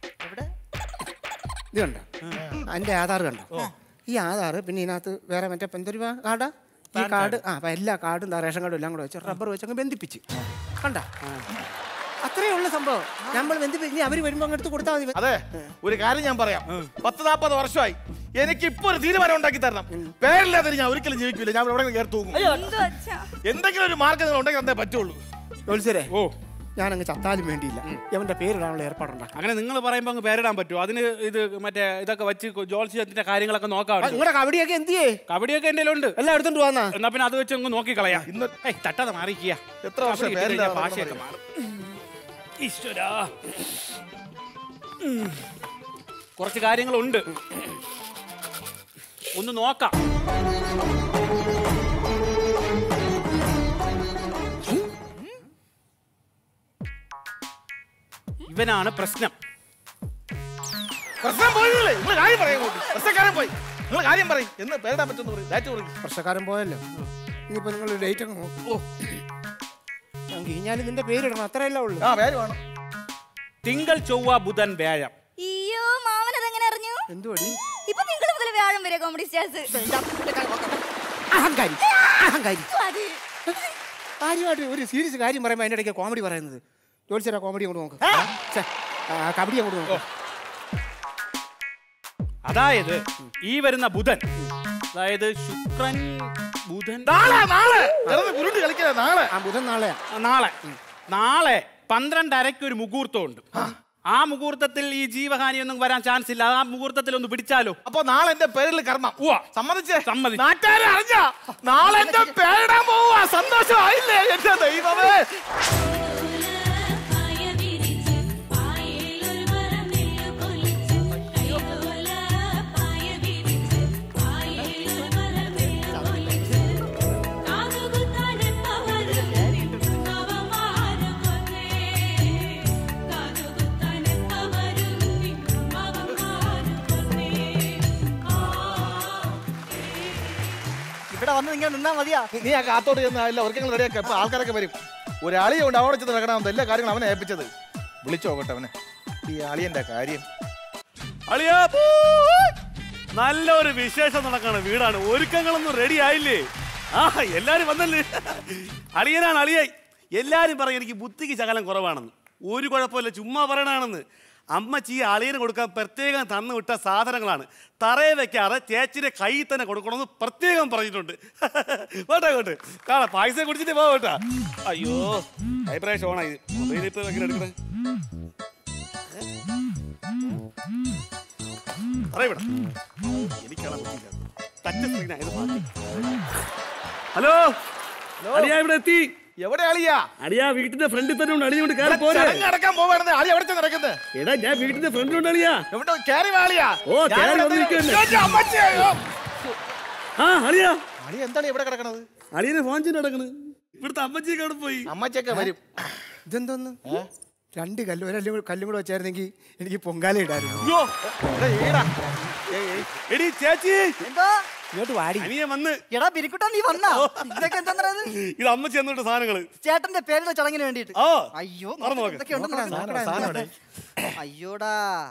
ഇത് കണ്ടോ അതിന്റെ ആധാർ കണ്ടോ ഈ ആധാർ പിന്നെ ഇതിനകത്ത് വേറെ മറ്റേ എന്തൊരു കാർഡാ ഈ കാർഡ് ആ അപ്പൊ എല്ലാ കാർഡും ദാ റേഷൻ കാർഡും എല്ലാം കൂടെ വെച്ച് റബ്ബർ വെച്ച് അങ്ങ് ബന്ധിപ്പിച്ച് കണ്ട അത്രേ ഉള്ള സംഭവം നമ്മൾ ബന്ധിപ്പിച്ച് ഇനി അവര് വരുമ്പോ അങ്ങ് എടുത്ത് കൊടുത്താൽ മതി അതെ ഒരു കാര്യം ഞാൻ പറയാം പത്ത് നാൽപ്പത് വർഷമായി എനിക്ക് ഇപ്പൊ ഒരു തീരുമാനം ഉണ്ടാക്കി തരണം പേരില്ലാതെ ഞാൻ ഒരിക്കലും ജീവിക്കില്ല ഞാൻ എവിടെ കയറി തൂങ്ങും എന്തെങ്കിലും ഒരു മാർഗം നിങ്ങൾ ഉണ്ടെങ്കിൽ തന്നേ പറ്റുള്ളൂ ജോത്സരെ ഓ ഞാൻ അങ്ങ് ചത്താലും വേണ്ടിയില്ല അവന്റെ പേരിടാനുള്ള ഏർപ്പാടുണ്ടാക്കാം അങ്ങനെ നിങ്ങൾ പറയുമ്പോൾ അങ്ങ് പേരിടാൻ പറ്റുമോ അതിന് ഇത് മറ്റേ ഇതൊക്കെ വെച്ച് ജോത്സ്യത്തിന്റെ കാര്യങ്ങളൊക്കെ നോക്കാം നിങ്ങളുടെ കബഡിയൊക്കെ എന്തിയേ കബഡിയൊക്കെ എന്റെ ഉണ്ട് എല്ലാം എടുത്തോണ്ട് വന്നാ എന്നാ പിന്നെ അത് വെച്ച് അങ്ങ് നോക്കി കളയാം ഇന്ന് ഏയ് തട്ടാതെ മാറിക്കുക എത്ര വർഷം പേരില്ലാതെ ഭാഷയൊക്കെ മാറും ഈശ്വരാ ഉം. കുറച്ച് കാര്യങ്ങളുണ്ട് ഒന്ന് നോക്കാം ഇവനാണ് പ്രശ്നം പ്രശ്നം പോയില്ലേ നിങ്ങൾ കാര്യം പറയാൻ പ്രശ്നക്കാരൻ പോയി നിങ്ങൾ കാര്യം പറയും എന്ന് പേരിടാൻ പറ്റുമെന്ന് പറയും ഡാറ്റ് പറയും വർഷക്കാരൻ പോയല്ലോ ഇനിയിപ്പോ നിങ്ങൾ ഡേറ്റ് അങ്ങ് നോക്കൂ കഴിഞ്ഞാൽ നിന്റെ പേരിടണം അത്രയല്ലേ ഉള്ളൂ ആ പേര് വേണം തിങ്കൾ ചൊവ്വ ബുധൻ വ്യാഴം അയ്യോ മാമൻ അതെങ്ങനെ അറിഞ്ഞു എന്തുവടി ഇപ്പൊ തിങ്കൾ മുതൽ വ്യാഴം വരെ കോമഡി സ്റ്റാർസ് അഹങ്കാരി അഹങ്കാരി കാര്യമായിട്ട് ഒരു സീരിയസ് കാര്യം പറയുമ്പോൾ അതിൻ്റെ ഇടയ്ക്ക് കോമഡി പറയുന്നത് ജോത്സ്യരാ കോമഡി അങ്ങോട്ട് നോക്ക് ഛെ, ആ, കബഡി അങ്ങോട്ട് നോക്ക് അതായത് ഈ വരുന്ന ബുധൻ അതായത് ശുക്രൻ ബുധൻ നാളെ നാളെ വെറുതെ ഉരുണ്ട് കളിക്കാതെ നാളെ ആ ബുധൻ നാളെയാ നാളെ നാളെ പന്ത്രണ്ടരയ്ക്ക് ഒരു മുഹൂർത്തമുണ്ട് ആ മുഹൂർത്തത്തിൽ ഈ ജീവഹാനിയൊന്നും വരാൻ ചാൻസ് ഇല്ല ആ മുഹൂർത്തത്തിൽ ഒന്ന് പിടിച്ചാലോ അപ്പൊ നാളെ എന്റെ പേരിൽ കർമ്മം സമ്മതിച്ചേ സമ്മതിച്ചു നാട്ടുകാരെ അറിഞ്ഞ നാളെ എന്റെ പേരിടാൻ പോവാ സന്തോഷമായില്ലേ എന്റെ ദൈവമേ ഇവിടെ വന്ന് നിങ്ങൾ നിന്നാ മതിയാ നീ ആ കാത്തോട്ട് ചെന്ന് എല്ലാ ഒരുക്കങ്ങൾ റെഡിയാക്കുക ഇപ്പൊ ആൾക്കാരൊക്കെ വരും ഒരു അളിയുണ്ട് അവിടെ ചെന്ന് നടക്കണം എല്ലാ കാര്യങ്ങളും അവനെ ഏൽപ്പിച്ചത് വിളിച്ചു നോക്കട്ടെ അവനെ ഈ അളിയന്റെ കാര്യം അളിയാ നല്ലൊരു വിശേഷം നടക്കണ വീടാണ് ഒരുക്കങ്ങളൊന്നും റെഡി ആയില്ലേ ആ എല്ലാരും വന്നല്ലേ അളിയനാണ് അളിയായി എല്ലാരും പറയും എനിക്ക് ബുദ്ധിക്ക് ശകലം കുറവാണെന്ന് ഒരു കുഴപ്പമില്ല ചുമ്മാ പറയണാണെന്ന് അമ്മച്ചി ഈ അളിയന് കൊടുക്കാൻ പ്രത്യേകം തന്നു വിട്ട സാധനങ്ങളാണ് തറയെ വെക്കാറ് ചേച്ചിയുടെ കയ്യിൽ തന്നെ കൊടുക്കണമെന്ന് പ്രത്യേകം പറഞ്ഞിട്ടുണ്ട് വേട്ടെ കേട്ട് കാണാം പായസം കുടിച്ചിട്ട് പോ കേട്ടാ അയ്യോ വൈബ്രേഷൻ ഓണായി മൊബൈലിൽ എങ്ങനെ എടുക്കണേ പറയപ്പെടാ എനിക്കാണ് ബുദ്ധിയില്ല ടച്ച് സ്ക്രീനായത് ഹലോ അളിയ ഇവിടെ എത്തി എവിടെ അളിയാ അളിയ വീട്ടിന്റെ ഫ്രണ്ടിൽ തന്നെ ഉണ്ട് അളിയ കൊണ്ട് കയറി പോരെ നടക്കാൻ പോവാണെന്ന് അളി എവിടെ നടക്കുന്നത് എടാ ഞാൻ വീട്ടിന്റെ ഫ്രണ്ടിലുണ്ട് അളിയ എവിടെ കയറി വാളിയാ ഓ കയറി വന്നിരിക്കുന്നു ആ അളിയ അളി എന്താണ് ഇവിടെ കിടക്കണത് അളിയനെ ഫോൺ ചെയ്ത് നടക്കണ് ഇവിടുത്തെ അമ്മച്ചിയൊക്കെ അവിടെ പോയി അമ്മച്ചൊക്കെ വരും ഇതെന്തോന്ന് രണ്ട് കല്ല് ഒരല്ലും കൂടെ കല്ലും കൂടെ വെച്ചായിരുന്നെങ്കിൽ എനിക്ക് പൊങ്കാല ഇടായിരുന്നു അയ്യോ എടാ, ഈടാ. ഏയ്, ഏയ്. എടീ ചേച്ചി എന്താ ഇങ്ങോട്ട് വാടി അനിയ വന്ന് എടാ ബിരിക്കുട്ടാ നീ വന്നാ ഇതൊക്കെ എന്താ ഇത് അമ്മച്ചി എന്നിട്ട് സാധനങ്ങള് ചേട്ടന്റെ പേരുടെ ചടങ്ങിന് വേണ്ടിട്ട് ഓ അയ്യോ മറന്നു നോക്ക്. ഇതൊക്കെ ഉണ്ടെന്ന് നോക്കടാ, നോക്ക്. നോക്കടാ, സാധനം ഇവിടെ. അയ്യോടാ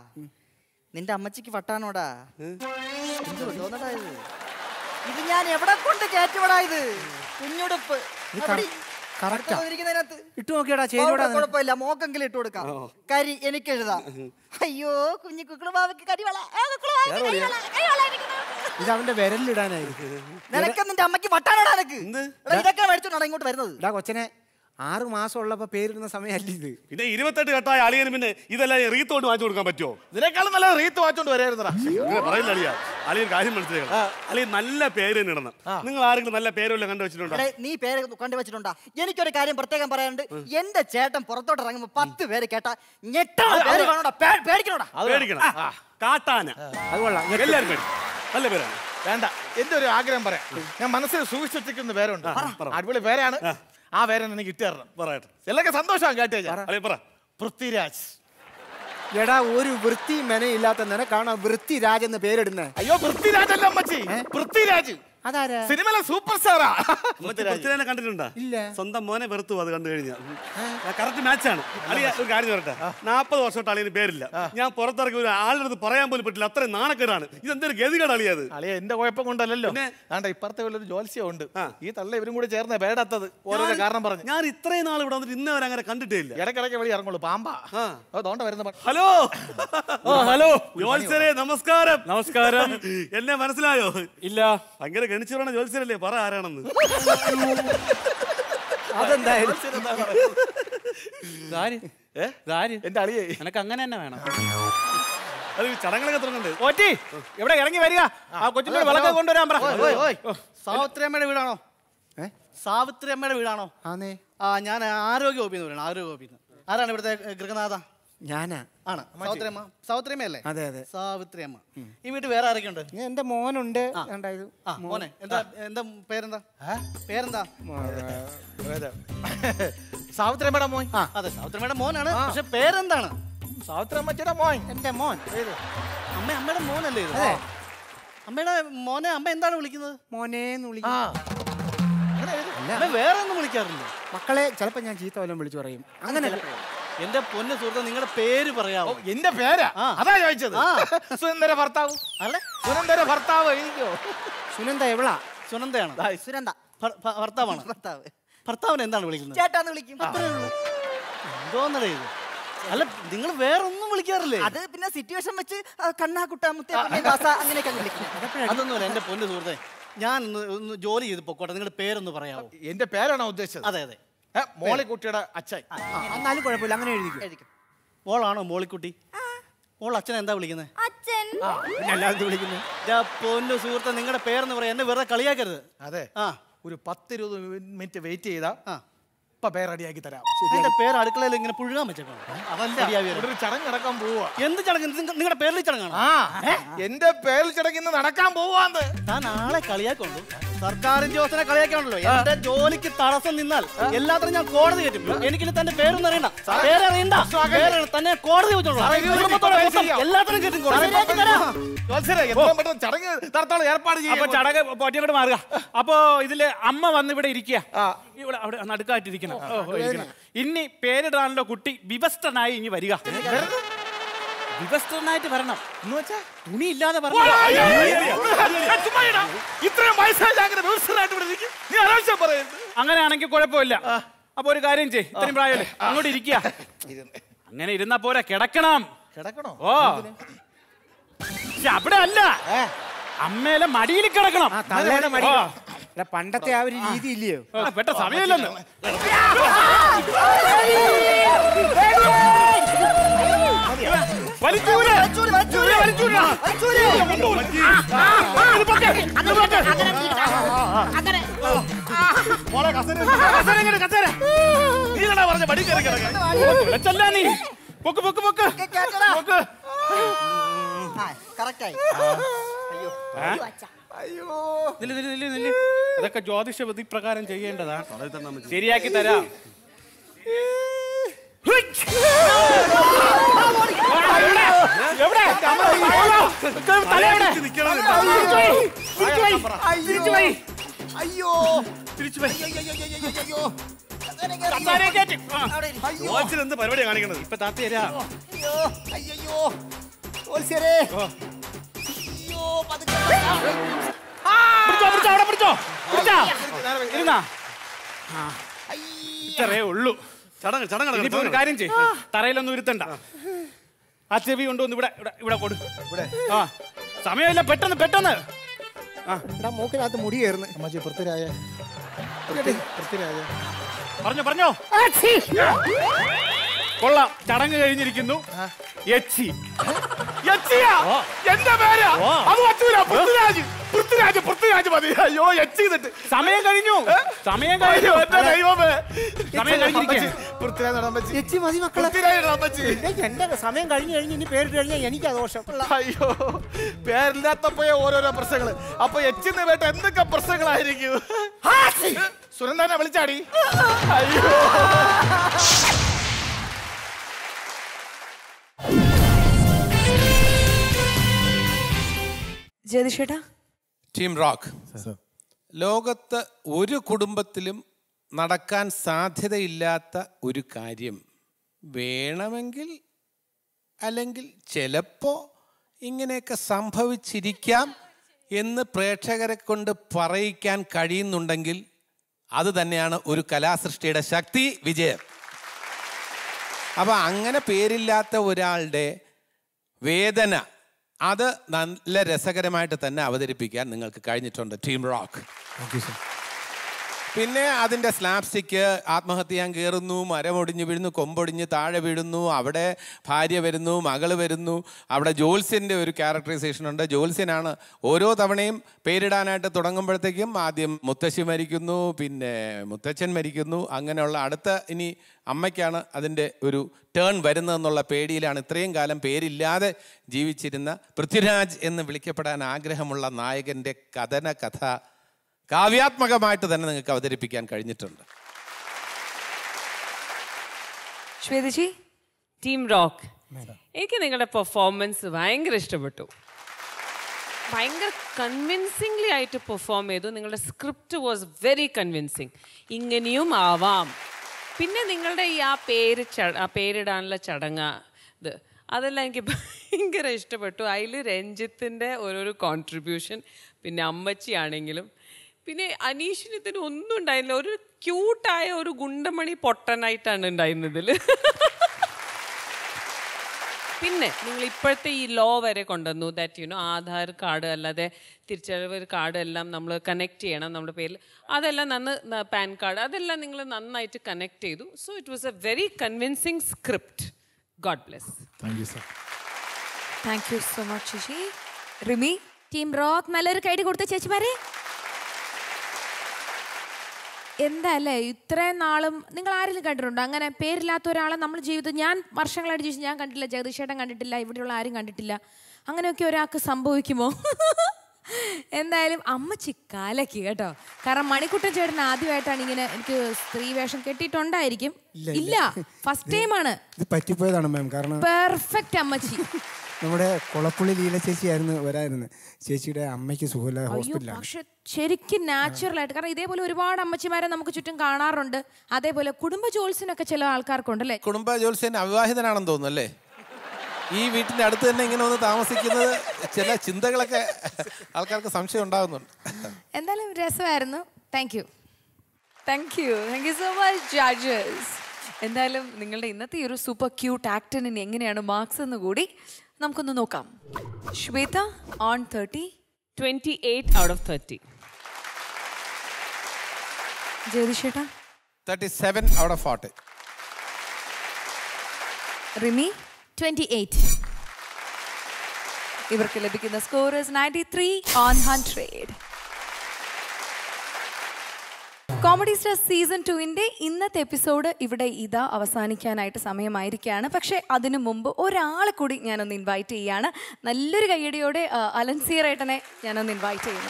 നിന്റെ അമ്മച്ചിക്ക് വട്ടാണോടാ എന്ത് തോന്നടാ ഇത് ഇത് ഞാൻ എവിടെ കൊണ്ട് കയറ്റുവിടാ ഇത് കുഞ്ഞുടുപ്പ് അവിടെ കറക്റ്റാ അടുത്ത് വന്നിരിക്കുന്നതിനകത്ത്. ഇട്ട് നോക്കിയടാ പൗഡർ ചേരുവടാ കുഴപ്പമില്ല മോക്കെങ്കിലും ഇട്ട് കൊടുക്കാം കരി എനിക്ക് എഴുതാം അയ്യോ കുഞ്ഞു കുക്കിളുമാവയ്ക്ക് കരിവള ഏ, കുക്കിളുമാവയ്ക്ക് കരിവള, കരിവള എനിക്കുണ്ട്. ഇത് അവന്റെ വിരലിടാനായിരിക്കും നിനക്ക് നിന്റെ അമ്മയ്ക്ക് വട്ടാണോടാ നിനക്ക് എടാ, ഇതൊക്കെ മേടിച്ചോണ്ടാണ് ഇങ്ങോട്ട് വരുന്നത് ഇടാ കൊച്ചനെ ആറ് മാസം ഉള്ളപ്പോ പേരിടുന്ന സമയമല്ല ഇത് പിന്നെ ഇരുപത്തെട്ട് കെട്ടായ അളിയന് പിന്നെ ഇതെല്ലാം റീത്തോട്ട് വാങ്ങിച്ചു കൊടുക്കാൻ പറ്റുമോ ഇതിനേക്കാളും നല്ല റീത്ത് വാച്ചോണ്ട് വരായിരുന്നടാ അങ്ങനെ പറയില്ല അളിയ അളിയൻ കാര്യം മനസ്സിലാക്കണം അളിയൻ നല്ല പേര് തന്നെ ഇടണം നിങ്ങൾ ആരെങ്കിലും നല്ല പേരുള്ള കണ്ടു വെച്ചിട്ടുണ്ടോ എടേ, നീ പേര് കണ്ടുവച്ചിട്ടുണ്ടാ എനിക്കൊരു കാര്യം പ്രത്യേകം പറയാനുണ്ട് എന്റെ ചേട്ടൻ പുറത്തോട്ട് ഇറങ്ങുമ്പോ പത്ത് പേര് കേട്ടാ ഞെട്ടാ പേര് കാണോടാ പേ- പേടിക്കണോടാ പേടിക്കണം ആ, കാട്ടാന അത് കൊള്ളാം എല്ലാരും പേടി നല്ല പേരാണ് വേണ്ട എന്റെ ഒരു ആഗ്രഹം പറയാം ഞാൻ മനസ്സിൽ സൂക്ഷിച്ചിരിക്കുന്ന പേരുണ്ട് അടിപൊളി പേരാണ് ആ പേരാണ് എനിക്ക് ഇട്ട് തരണം പറയട്ടെ എല്ലാവർക്കും സന്തോഷമാണ് കേട്ടേ അളിയ പറ പൃഥ്വിരാജ് എടാ ഒരു വൃത്തി മെനയില്ലാത്ത നിനക്കാണ് വൃത്തിരാജ് എന്ന് പേരിടുന്നത് അയ്യോ പൃഥ്വിരാജ് അല്ല അമ്മച്ചി പൃഥ്വിരാജ് അതാരാ സിനിമയിലെ സൂപ്പർ സ്റ്റാറാ മറ്റേ പൃഥ്വിരാജിനെ കണ്ടിട്ടുണ്ടോ ഇല്ല സ്വന്തം മോനെ വെറുത്തു അത് കണ്ടു കഴിഞ്ഞാൽ കറക്റ്റ് മാച്ചാണ് അളിയ ഒരു കാര്യം പറയട്ടെ നാൽപ്പത് വർഷമായിട്ട് അളിയന് പേരില്ല ഞാൻ പുറത്തിറങ്ങി ഒരു ആളുടെ അടുത്ത് പറയാൻ പോലും പറ്റില്ല അത്രയും നാണക്കേടാണ് ഇതെന്തൊരു ഗതികേട് അളിയത് അളിയ എന്റെ കുഴപ്പം കൊണ്ടല്ലല്ലോ വേണ്ട ഇപ്പുറത്തെ ഒരു ജോത്സ്യം ഉണ്ട് ഈ തള്ള ഇവരും കൂടി ചേർന്ന പേടത്തത് ഓരോരോ ഞാൻ- കാരണം പറഞ്ഞു ഞാൻ ഇത്രയും നാൾ ഇവിടെ വന്നിട്ട് ഇന്നേ വരെ അങ്ങനെ കണ്ടിട്ടേ ഇല്ല ഇടയ്ക്കിടയ്ക്ക് വെളി ഇറങ്ങുള്ളൂ പാമ്പാ ഓ തോണ്ട വരുന്ന പ- ഹലോ ഓ ഹലോ ജോത്സരെ നമസ്കാരം നമസ്കാരം എന്നെ മനസ്സിലായോ ഇല്ല ഭയങ്കര ഗണിച്ചു പറയണ ജോത്സരല്ലേ പറ ആരാണെന്ന് അതെന്തായാലും എന്റെ അളിയെ നിനക്ക് അങ്ങനെ തന്നെ വേണം അത് ചടങ്ങുകളൊക്കെ തുടങ്ങുന്നുണ്ട് ഓറ്റി ഇവിടെ ഇറങ്ങി വരിക ആ കൊച്ചിന്റെ വിളക്ക് കൊണ്ടുവരാൻ പറ ഓയ്, ഓയ്, ഓയ്. സാവിത്രി അമ്മയുടെ വീടാണോ ഏ? സാവിത്രി അമ്മയുടെ വീടാണോ ആന്നേ ആ ഞാൻ ആരോഗ്യ വകുപ്പിൽ നിന്ന് പറയണം ആരോഗ്യ വകുപ്പിൽ നിന്ന് ആരാണ് ഇവിടുത്തെ ഗൃഹനാഥ ഞാനാ ആണ് സാവിത്രി അമ്മ സാവിത്രി അമ്മയല്ലേ അതെ അതെ സാവിത്രി അമ്മ ഈ വീട്ടിൽ വേറെ ആരൊക്കെ ഉണ്ട് ഞാൻ എന്റെ മോനുണ്ട് രണ്ടായത് ആ മോനെ എന്താ എന്താ പേരെന്താ പേരെന്താ സാവിത്രി അമ്മയുടെ മോൻ അതെ സാവിത്രി അമ്മയുടെ മോനാണ് പക്ഷെ പേരെന്താണ് സാവിത്രി അമ്മച്ചിയുടെ മോൻ എന്റെ മോൻ അമ്മ അമ്മയുടെ മോനല്ലേ ഇത് അമ്മയുടെ മോനെ അമ്മ എന്താണ് വിളിക്കുന്നത് മോനേന്ന് ആ വിളിക്കും അമ്മ വേറെ ഒന്നും വിളിക്കാറില്ല മക്കളെ ചിലപ്പോ ഞാൻ ചീത്ത വല്ലതും വിളിച്ചു പറയും അങ്ങനെ എന്റെ പൊന്ന് സുഹൃത്ത് നിങ്ങളുടെ പേര് പറയാവോ എന്റെ പേരാ ആ. അതാ ചോദിച്ചത് ആ. സുനന്ദര ഭർത്താവ് അല്ലേ സുനന്ദര ഭർത്താവ് എനിക്കോ സുനന്ദ എവളാ സുനന്ദയാണ് സുനന്ദ ഭർ- ഭ- ഭർത്താവാണ് ഭർത്താവ് ഭർത്താവിനെ എന്താണ് വിളിക്കുന്നത് ചേട്ടാന്ന് വിളിക്കും എന്തോന്നടേ ഇത് അല്ല നിങ്ങൾ വേറെ ഒന്നും വിളിക്കാറില്ലേ അത് പിന്നെ സിറ്റുവേഷൻ വെച്ച് കണ്ണാക്കുട്ട മുത്തേ ദാസ അങ്ങനെയൊക്കെ അങ്ങ് വിളിക്കും അതൊന്നുമല്ല എന്റെ പൊന്ന് സുഹൃത്തെ ഞാൻ ഒന്ന് ഒന്ന് ജോലി ചെയ്ത് പൊക്കോട്ടെ നിങ്ങളുടെ പേരൊന്ന് പറയാവോ എന്റെ പേരാണോ ഉദ്ദേശിച്ചത് അതെ അതെ ഏ, മോളിക്കുട്ടിയുടെ അച്ഛൻ എന്നാലും കുഴപ്പമില്ല അങ്ങനെ എഴുതിക്കും മോളാണോ മോളിക്കുട്ടി മോൾ അച്ഛനെ എന്താ വിളിക്കുന്നത് അച്ഛൻ അല്ലാതെ വിളിക്കുന്നത് ദാ പൊന്നു സുഹൃത്തെ നിങ്ങളുടെ പേരെന്ന് പറയാം എന്നെ വെറുതെ കളിയാക്കരുത് അതെ ആ ഒരു പത്തിരുപത് മിനിറ്റ് വെയിറ്റ് ചെയ്താ ഇപ്പൊ പേര് റെഡിയാക്കി തരാം എന്റെ പേര് അടുക്കളയിൽ ഇങ്ങനെ പുഴുകാൻ വെച്ചേക്കണം അതല്ല ശരിയാവില്ല. ഇവിടെ ഒരു ചടങ്ങ് നടക്കാൻ പോവാ എന്ത് ചടങ്ങ് നിങ്ങളുടെ പേരിൽ ചടങ്ങാണ് ആ എന്റെ പേരിൽ ചടങ്ങ് ഇന്ന് നടക്കാൻ പോവാന്ന് താൻ ആളെ കളിയാക്കൊണ്ടു സർക്കാരിന്റെ ജോസിനെ കളിയാക്കാണല്ലോ എന്റെ ജോലിക്ക് തടസ്സം നിന്നാൽ എല്ലാത്തിനും ഞാൻ കോടതി കയറ്റും എനിക്കിനി തന്റെ പേരൊന്നും അറിയണ്ട പേരറിയണ്ട പേരറിയണ്ട. തന്നെ കോടതി വെച്ചോളൂ സാറേ, ഇത് കുടുംബത്തോടെ വെച്ച് മൊത്തം ചെയ്യാം. എല്ലാത്തിനും കയറ്റും കോടതി സാറേ, ജോത്സ്യരെ, എത്രയും പെട്ടെന്ന് ചടങ്ങ് നടത്താനുള്ള ഏർപ്പാട് ചെയ്യാം അപ്പൊ ചടങ്ങ് പോറ്റിയങ്ങോട്ട് മാറുക അപ്പൊ ഇതില് അമ്മ വന്ന് ഇവിടെ ഇരിക്കുക ഇവിടെ അവിടെ നടുക്കായിട്ടിരിക്കണം ഓ, ഇരിക്കണം. ഇനി പേരിടാനുള്ള കുട്ടി വിവസ്ത്രനായി ഇനി വരിക വിവസ്ത്രനായിട്ട് വരണം എന്ന് വെച്ചാ തുണി ഇല്ലാതെ ഇത്രയും വയസ്സായ ഞാൻ അങ്ങനെ വ്യവസ്ഥരായിട്ട് ഇവിടെ ഇരിക്കും നീ അനാവശ്യം പറയരുത് അങ്ങനെയാണെങ്കിൽ കുഴപ്പമില്ല അപ്പൊ ഒരു കാര്യം ചെയ് ഇത്രയും പ്രായമല്ലേ അങ്ങോട്ട് ഇരിക്കുക അങ്ങനെ ഇരുന്നാ പോരാ കിടക്കണം കിടക്കണോ ഓ പക്ഷെ അവിടെ അല്ല അമ്മയിലെ മടിയിൽ കിടക്കണം തള്ളയുടെ മടി. ഓ. എടാ, പണ്ടത്തെ ആ ഒരു രീതി ഇല്ലയോ ആ, പെട്ട സമയമില്ലെന്ന് വലിച്ചൂര്. വലിച്ചൂര്, വലിച്ചൂര്. ഇത് പൊക്ക്. ഇത് പൊക്ക്. മോളെ കസേര കസേര ഇങ്ങട്, കസേര. നീ കണ്ടാ പറഞ്ഞ മടി കയറി കിടക്കാൻ വിളിച്ചല്ല നീ പൊക്ക് പൊക്ക് പൊക്ക് പൊക്ക് കറക്റ്റായി ഏ? നില്ല്, നില്ല്, നില്ല്, നില്ല്. അതൊക്കെ ജ്യോതിഷ വിധി പ്രകാരം ചെയ്യേണ്ടതാ ശരിയാക്കി തരാം എവിടെ? തല എവിടെ? തിരിച്ചു പോയി. തിരിച്ചു പോയി. അയ്യോ തിരിച്ചു പോയി. അയ്യോ കസേരയിൽ കയറ്റി. ആ. വാച്ചിൽ എന്ത് പരിപാടിയാണ് കാണിക്കണത് ഇപ്പൊ താത്തി തരാം അയ്യോ അയ്യോ ഓൽസരേ അയ്യോ പതുക്കെ പിടിച്ചോ പിടിച്ചോ അവിടെ പിടിച്ചോ പിടിച്ചോ ഇരുന്നാ ആ. ഇത്രേ ഉള്ളൂ ചടങ്ങ് ചടങ്ങ് ഇനിയിപ്പോ ഒരു കാര്യം ചെയ്യ് തറയിലൊന്നും ഇരുത്തണ്ട ആ ചെവി കൊണ്ടുവന്ന് ഇവിടെ ഇവിടെ ഇവിടെ കൊടു ഇവിടെ ആ സമയമില്ല പെട്ടെന്ന് പെട്ടെന്ന് എടാ മൂക്കിനകത്ത് മുടി കയറുന്നു അമ്മച്ചി പൃഥ്വിരാജ പൃഥ്വിരാജ പറഞ്ഞോ പറഞ്ഞോ കൊള്ളാം ചടങ്ങ് കഴിഞ്ഞിരിക്കുന്നു എച്ചി എച്ചിയാ എന്റെ പേരാ അത് പറ്റൂല പൃഥ്വിരാജ് പൃഥ്വിരാജ് പൃഥ്വിരാജ് മതി അയ്യോ എച്ചി ചെയ്തിട്ട് സമയം കഴിഞ്ഞു സമയം കഴിഞ്ഞു അയ്യോ, എന്റെ ദൈവമേ സമയം കഴിഞ്ഞിരിക്കുകയാണ്. പൃഥ്വിരാജ് അമ്മച്ചി എച്ചി മതി മക്കളെ പൃഥ്വിരാജ് അമ്മച്ചി ഏയ്, എന്റെ സമയം കഴിഞ്ഞു കഴിഞ്ഞ് ഇനി പേരിട്ട് കഴിഞ്ഞാൽ എനിക്കാ ദോഷം അയ്യോ പേരില്ലാത്തപ്പോഴേ ഓരോരോ പ്രശ്നങ്ങള് അപ്പൊ എച്ചിന്ന് വേട്ട എന്തൊക്കെ പ്രശ്നങ്ങളായിരിക്കും സുനന്ദനെ വിളിച്ചാടി അയ്യോ ജ്യോതിഷേട്ടാ ടീം റോക്ക് ലോകത്ത് ഒരു കുടുംബത്തിലും നടക്കാൻ സാധ്യതയില്ലാത്ത ഒരു കാര്യം വേണമെങ്കിൽ അല്ലെങ്കിൽ ചിലപ്പോൾ ഇങ്ങനെയൊക്കെ സംഭവിച്ചിരിക്കാം എന്ന് പ്രേക്ഷകരെ കൊണ്ട് പറയിക്കാൻ കഴിയുന്നുണ്ടെങ്കിൽ അത് തന്നെയാണ് ഒരു കലാസൃഷ്ടിയുടെ ശക്തി വിജയം അപ്പം അങ്ങനെ പേരില്ലാത്ത ഒരാളുടെ വേദന അത് നല്ല രസകരമായിട്ട് തന്നെ അവതരിപ്പിക്കാൻ നിങ്ങൾക്ക് കഴിഞ്ഞിട്ടുണ്ട് ടീം റോക്ക് പിന്നെ അതിൻ്റെ സ്ലാപ്സ്റ്റിക്ക് ആത്മഹത്യ ചെയ്യാൻ കയറുന്നു മരമൊടിഞ്ഞ് വീഴുന്നു കൊമ്പൊടിഞ്ഞ് താഴെ വീഴുന്നു അവിടെ ഭാര്യ വരുന്നു മകൾ വരുന്നു അവിടെ ജോത്സ്യൻ്റെ ഒരു ക്യാരക്ടറൈസേഷൻ ഉണ്ട് ജോത്സ്യനാണ് ഓരോ തവണയും പേരിടാനായിട്ട് തുടങ്ങുമ്പോഴത്തേക്കും ആദ്യം മുത്തശ്ശി മരിക്കുന്നു പിന്നെ മുത്തച്ഛൻ മരിക്കുന്നു അങ്ങനെയുള്ള അടുത്ത ഇനി അമ്മയ്ക്കാണ് അതിൻ്റെ ഒരു ടേൺ വരുന്നതെന്നുള്ള പേടിയിലാണ് ഇത്രയും കാലം പേരില്ലാതെ ജീവിച്ചിരുന്ന പൃഥ്വിരാജ് എന്ന് വിളിക്കപ്പെടാൻ ആഗ്രഹമുള്ള നായകൻ്റെ കഥന കഥ കാവ്യാത്മകമായിട്ട് തന്നെ നിങ്ങൾക്ക് അവതരിപ്പിക്കാൻ കഴിഞ്ഞിട്ടുണ്ട് ശ്വേതജി ടീം റോക്ക് എനിക്ക് നിങ്ങളുടെ പെർഫോമൻസ് ഭയങ്കര ഇഷ്ടപ്പെട്ടു ഭയങ്കര കൺവിൻസിംഗ്ലി ആയിട്ട് പെർഫോം ചെയ്തു നിങ്ങളുടെ സ്ക്രിപ്റ്റ് വാസ് വെരി കൺവിൻസിങ് ഇങ്ങനെയും ആവാം പിന്നെ നിങ്ങളുടെ ഈ ആ പേര് ചട ആ പേരിടാനുള്ള ചടങ്ങ് ഇത് അതെല്ലാം എനിക്ക് ഭയങ്കര ഇഷ്ടപ്പെട്ടു അതിൽ രഞ്ജിത്തിൻ്റെ ഓരോരോ കോൺട്രിബ്യൂഷൻ പിന്നെ അമ്മച്ചി ആണെങ്കിലും പിന്നെ അനീഷിന് ഇതിന് ഒന്നും ഉണ്ടായില്ല ഒരു ക്യൂട്ടായ ഒരു ഗുണ്ടമണി പൊട്ടനായിട്ടാണ് ഉണ്ടായിരുന്നതിൽ പിന്നെ നിങ്ങൾ ഇപ്പോഴത്തെ ഈ ലോ വരെ കൊണ്ടുവന്നു ദാറ്റ് യുനോ ആധാർ കാർഡ് അല്ലാതെ തിരിച്ചറിവ് കാർഡ് എല്ലാം നമ്മൾ കണക്ട് ചെയ്യണം നമ്മുടെ പേരിൽ അതെല്ലാം നന്ന് പാൻ കാർഡ് അതെല്ലാം നിങ്ങൾ നന്നായിട്ട് കണക്ട് ചെയ്തു so it was a very convincing script god bless thank you sir thank you so much ചേച്ചി റിമി ടീം റോക്ക് നല്ലൊരു കൈഡി കൊടുത്ത ചേച്ചിമാരെ എന്താ അല്ലേ ഇത്രയും നാളും നിങ്ങൾ ആരെങ്കിലും കണ്ടിട്ടുണ്ടോ അങ്ങനെ പേരില്ലാത്ത ഒരാളെ നമ്മൾ ജീവിതം ഞാൻ വർഷങ്ങളായിട്ട് ജീവിച്ചു ഞാൻ കണ്ടിട്ടില്ല ജഗദീഷേട്ടൻ കണ്ടിട്ടില്ല ഇവിടെയുള്ള ആരും കണ്ടിട്ടില്ല അങ്ങനെയൊക്കെ ഒരാൾക്ക് സംഭവിക്കുമോ എന്തായാലും അമ്മച്ചി കാലക്ക് കേട്ടോ കാരണം മണിക്കുട്ടൻ ചേട്ടൻ ആദ്യമായിട്ടാണ് ഇങ്ങനെ എനിക്ക് സ്ത്രീ വേഷം കെട്ടിയിട്ടുണ്ടായിരിക്കും ഇല്ല, ഇല്ല ഇല്ല. ഫസ്റ്റ് ടൈമാണ് ഇത് പറ്റിപ്പോയതാണ് മാം കാരണം പെർഫെക്റ്റ് അമ്മച്ചി നമ്മുടെ കുളപ്പുള്ളി ലീല ചേച്ചി ആയിരുന്നു വരായിരുന്നു ചേച്ചിയുടെ അമ്മയ്ക്ക് സുഖമില്ല അയ്യോ ഹോസ്പിറ്റലാണ് പക്ഷെ ശരിക്കും നാച്ചുറൽ ആയിട്ട് കാരണം ഇതേപോലെ ഒരുപാട് അമ്മച്ചിമാരെ നമുക്ക് ചുറ്റും കാണാറുണ്ട് അതേപോലെ കുടുംബ ജോത്സ്യനൊക്കെ ചില ആൾക്കാർക്കുണ്ട് അല്ലേ കുടുംബ ജോത്സ്യൻ അവിവാഹിതനാണെന്ന് തോന്നുന്നു അല്ലേ ഈ വീട്ടിന്റെ അടുത്ത് തന്നെ ഇങ്ങനെ ഒന്ന് താമസിക്കുന്നത് ചില ചിന്തകളൊക്കെ ആൾക്കാർക്ക് സംശയം ഉണ്ടാകുന്നുണ്ട് എന്തായാലും രസമായിരുന്നു thank you thank you thank you so much judges എന്തായാലും നിങ്ങളുടെ ഇന്നത്തെ ഈ ഒരു സൂപ്പർ ക്യൂട്ട് ആക്ടിന് എങ്ങനെയാണ് മാർക്സ് എന്ന് കൂടി നമുക്കൊന്ന് നോക്കാം Shweta on thirty twenty eight out of thirty ജ്യോതിഷേട്ടാ thirty seven out of forty Rimi twenty eight ഇവർക്ക് ലഭിക്കുന്ന scorers ninety three on hundred comedy star season ടുവിൻ്റെ ഇന്നത്തെ എപ്പിസോഡ് ഇവിടെ ഇതാ അവസാനിക്കാനായിട്ട് സമയമായിരിക്കുകയാണ് പക്ഷേ അതിനു മുമ്പ് ഒരാളെ കൂടി ഞാനൊന്ന് ഇൻവൈറ്റ് ചെയ്യാണ് നല്ലൊരു കയ്യടിയോടെ ആ, അലൻസീറേട്ടനെ ഞാനൊന്ന് ഇൻവൈറ്റ് ചെയ്യുന്നു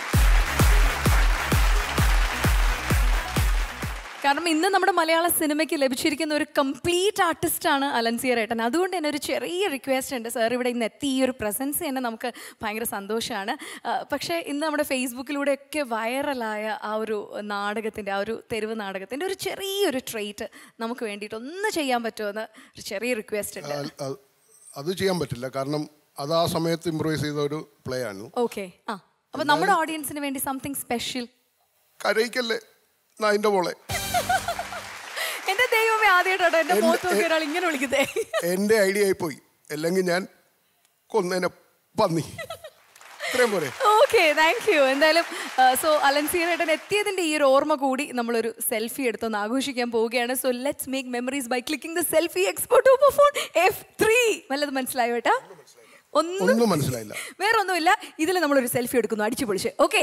കാരണം ഇന്ന് നമ്മുടെ മലയാള സിനിമയ്ക്ക് ലഭിച്ചിരിക്കുന്ന ഒരു കംപ്ലീറ്റ് ആർട്ടിസ്റ്റാണ് അലൻസിയർ ഏട്ടൻ അതുകൊണ്ട് തന്നെ ഒരു ചെറിയ റിക്വസ്റ്റ് ഉണ്ട് സാർ ഇവിടെ ഇന്ന് എത്തി ഈ ഒരു പ്രസൻസ് തന്നെ നമുക്ക് ഭയങ്കര സന്തോഷമാണ് ആ, പക്ഷേ ഇന്ന് നമ്മുടെ ഫേസ്ബുക്കിലൂടെയൊക്കെ വൈറലായ ആ ഒരു നാടകത്തിൻ്റെ ആ ഒരു തെരുവ് നാടകത്തിൻ്റെ ഒരു ചെറിയൊരു ട്രെയ്റ്റ് നമുക്ക് വേണ്ടിയിട്ട് ഒന്ന് ചെയ്യാൻ പറ്റുമെന്ന് ഒരു ചെറിയ റിക്വസ്റ്റ് ഉണ്ട് അ- അ- അത് ചെയ്യാൻ പറ്റില്ല കാരണം അത് ആ സമയത്ത് ഇമ്പ്രൂവൈസ് ചെയ്ത ഒരു പ്ലേ ആണ് ഓക്കെ ആ അപ്പോൾ നമ്മുടെ ഓഡിയൻസിന് വേണ്ടി സംതിങ് സ്പെഷ്യൽ കരയിക്കല്ലേ നായിന്റെ മോളെ എൻ്റെ ദൈവമേ ആദ്യമായിട്ടോ എൻ്റെ മുഖത്ത് നോക്കി ഒരാൾ ഇങ്ങനെ വിളിക്കുന്നേ എൻ്റെ ഐഡിയ ആയിപ്പോയി അല്ലെങ്കിൽ ഞാൻ കൊന്നേനെ പന്നി ഇത്രയും പോരെ ഓക്കെ താങ്ക് യു എന്തായാലും സോ അലൻസീറേട്ടൻ എത്തിയതിന്റെ ഈ ഒരു ഓർമ്മ കൂടി നമ്മളൊരു സെൽഫി എടുത്തൊന്ന് ആഘോഷിക്കാൻ പോവുകയാണ് so let's make memories by clicking the selfie expert Oppo phone F three വല്ലത് മനസ്സിലായോ ഏട്ടാ ഒന്നും ഒന്നും മനസ്സിലായില്ല വേറെ ഒന്നുമില്ല ഇതിൽ നമ്മളൊരു സെൽഫി എടുക്കുന്നു അടിച്ചു പൊളിച്ച് ഓക്കെ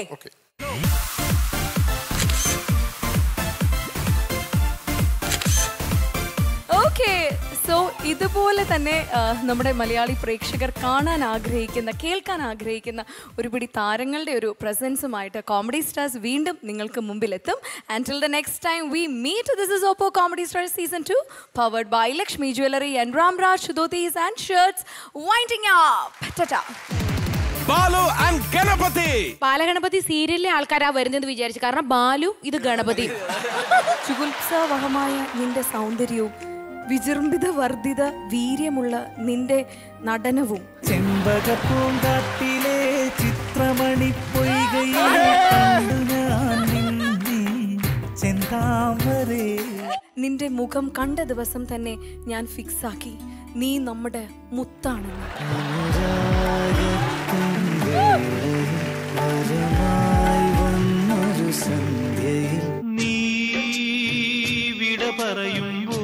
ഓക്കെ സോ ഇതുപോലെ തന്നെ ആ, നമ്മുടെ മലയാളി പ്രേക്ഷകർ കാണാൻ ആഗ്രഹിക്കുന്ന കേൾക്കാൻ ആഗ്രഹിക്കുന്ന ഒരുപിടി താരങ്ങളുടെ ഒരു പ്രസൻസുമായിട്ട് കോമഡി സ്റ്റാർസ് വീണ്ടും നിങ്ങൾക്ക് മുമ്പിലെത്തും and the next time we meet this is Oppo comedy stars season two powered by Lakshmi jewellery and Ramraj dhotis and shirts winding up tata Balu and Ganapathi Balaganapathi സീരിയലിലെ ആൾക്കാരാ വരുന്നത് വിചാരിച്ചു കാരണം ബാലു ഇത് ഗണപതി ചുകുത്സാവഹമായ നിന്റെ സൗന്ദര്യവും വിജൃംഭിത വർദ്ധിത വീര്യമുള്ള നിന്റെ നടനവും ചെമ്പകപ്പൂങ്കാട്ടിലെ ചിത്രമണി പൊയ്കയിൽ കണ്ടു ഞാൻ നിന്നെ ചെന്താമരേ നിന്റെ മുഖം കണ്ട ദിവസം തന്നെ ഞാൻ ഫിക്സ് ആക്കി നീ നമ്മുടെ മുത്താണെന്ന് വരമായി വന്നൊരു സന്ധ്യയിൽ നീ വിട പറയുമ്പോ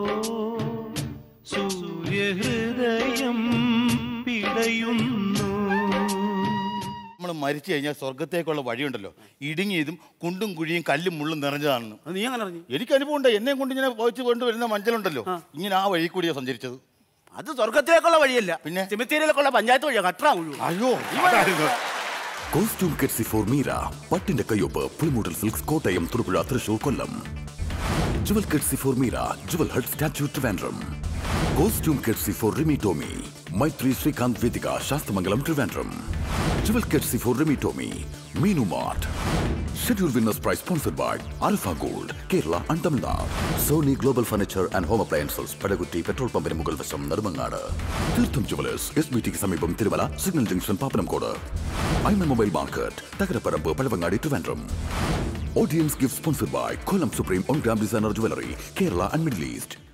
സൂര്യഹൃദയം പിടയുന്നു നമ്മൾ മരിച്ചു കഴിഞ്ഞാൽ സ്വർഗത്തേക്കുള്ള വഴിയുണ്ടല്ലോ ഇടുങ്ങിയതും കുണ്ടും കുഴിയും കല്ലും മുള്ളും നിറഞ്ഞതാണെന്ന് നീ അങ്ങനെ അറിഞ്ഞു എനിക്ക് അനുഭവമുണ്ട് എന്നെ കൊണ്ട് ഇങ്ങനെ പോയിച്ച് കൊണ്ടുവരുന്ന മഞ്ചലുണ്ടല്ലോ ഇങ്ങനെ ആ വഴി കൂടിയാണ് സഞ്ചരിച്ചത് അത് സ്വർഗത്തിലേക്കുള്ള വഴിയല്ല പിന്നെ സെമിത്തേരിയിലേക്കുള്ള പഞ്ചായത്ത് വഴിയാ കട്ടാ അയ്യോ കോസ്റ്റ്യൂം കെറ്റ്സി ഫോർ മീര പട്ടിന്റെ കയ്യൊപ്പ് Pulimoodal silks Kottayam Thodupuzha Thrissur Kollam jewel courtesy for Meera jewel hut statue Trivandrum costume courtesy for Rimi Tomy Maithri Srikanth Vedika Sasthamangalam Trivandrum jewel courtesy for Rimi Tomy Meenu mart schedule winners prize sponsored by Alpha gold Kerala and Tamil Nadu Sony global furniture and home appliances Padakutti petrol പമ്പിന് മുകൾ വശം നെടുമങ്ങാട് തീർത്ഥം jewellers S B ടിക്ക് സമീപം Thirumala signal junction Pappanamcode ഐമ mobile market Thakaraparambu Pazhavangadi Trivandrum audience gift sponsored by Kollam supreme on gram designer jewellery Kerala and middle east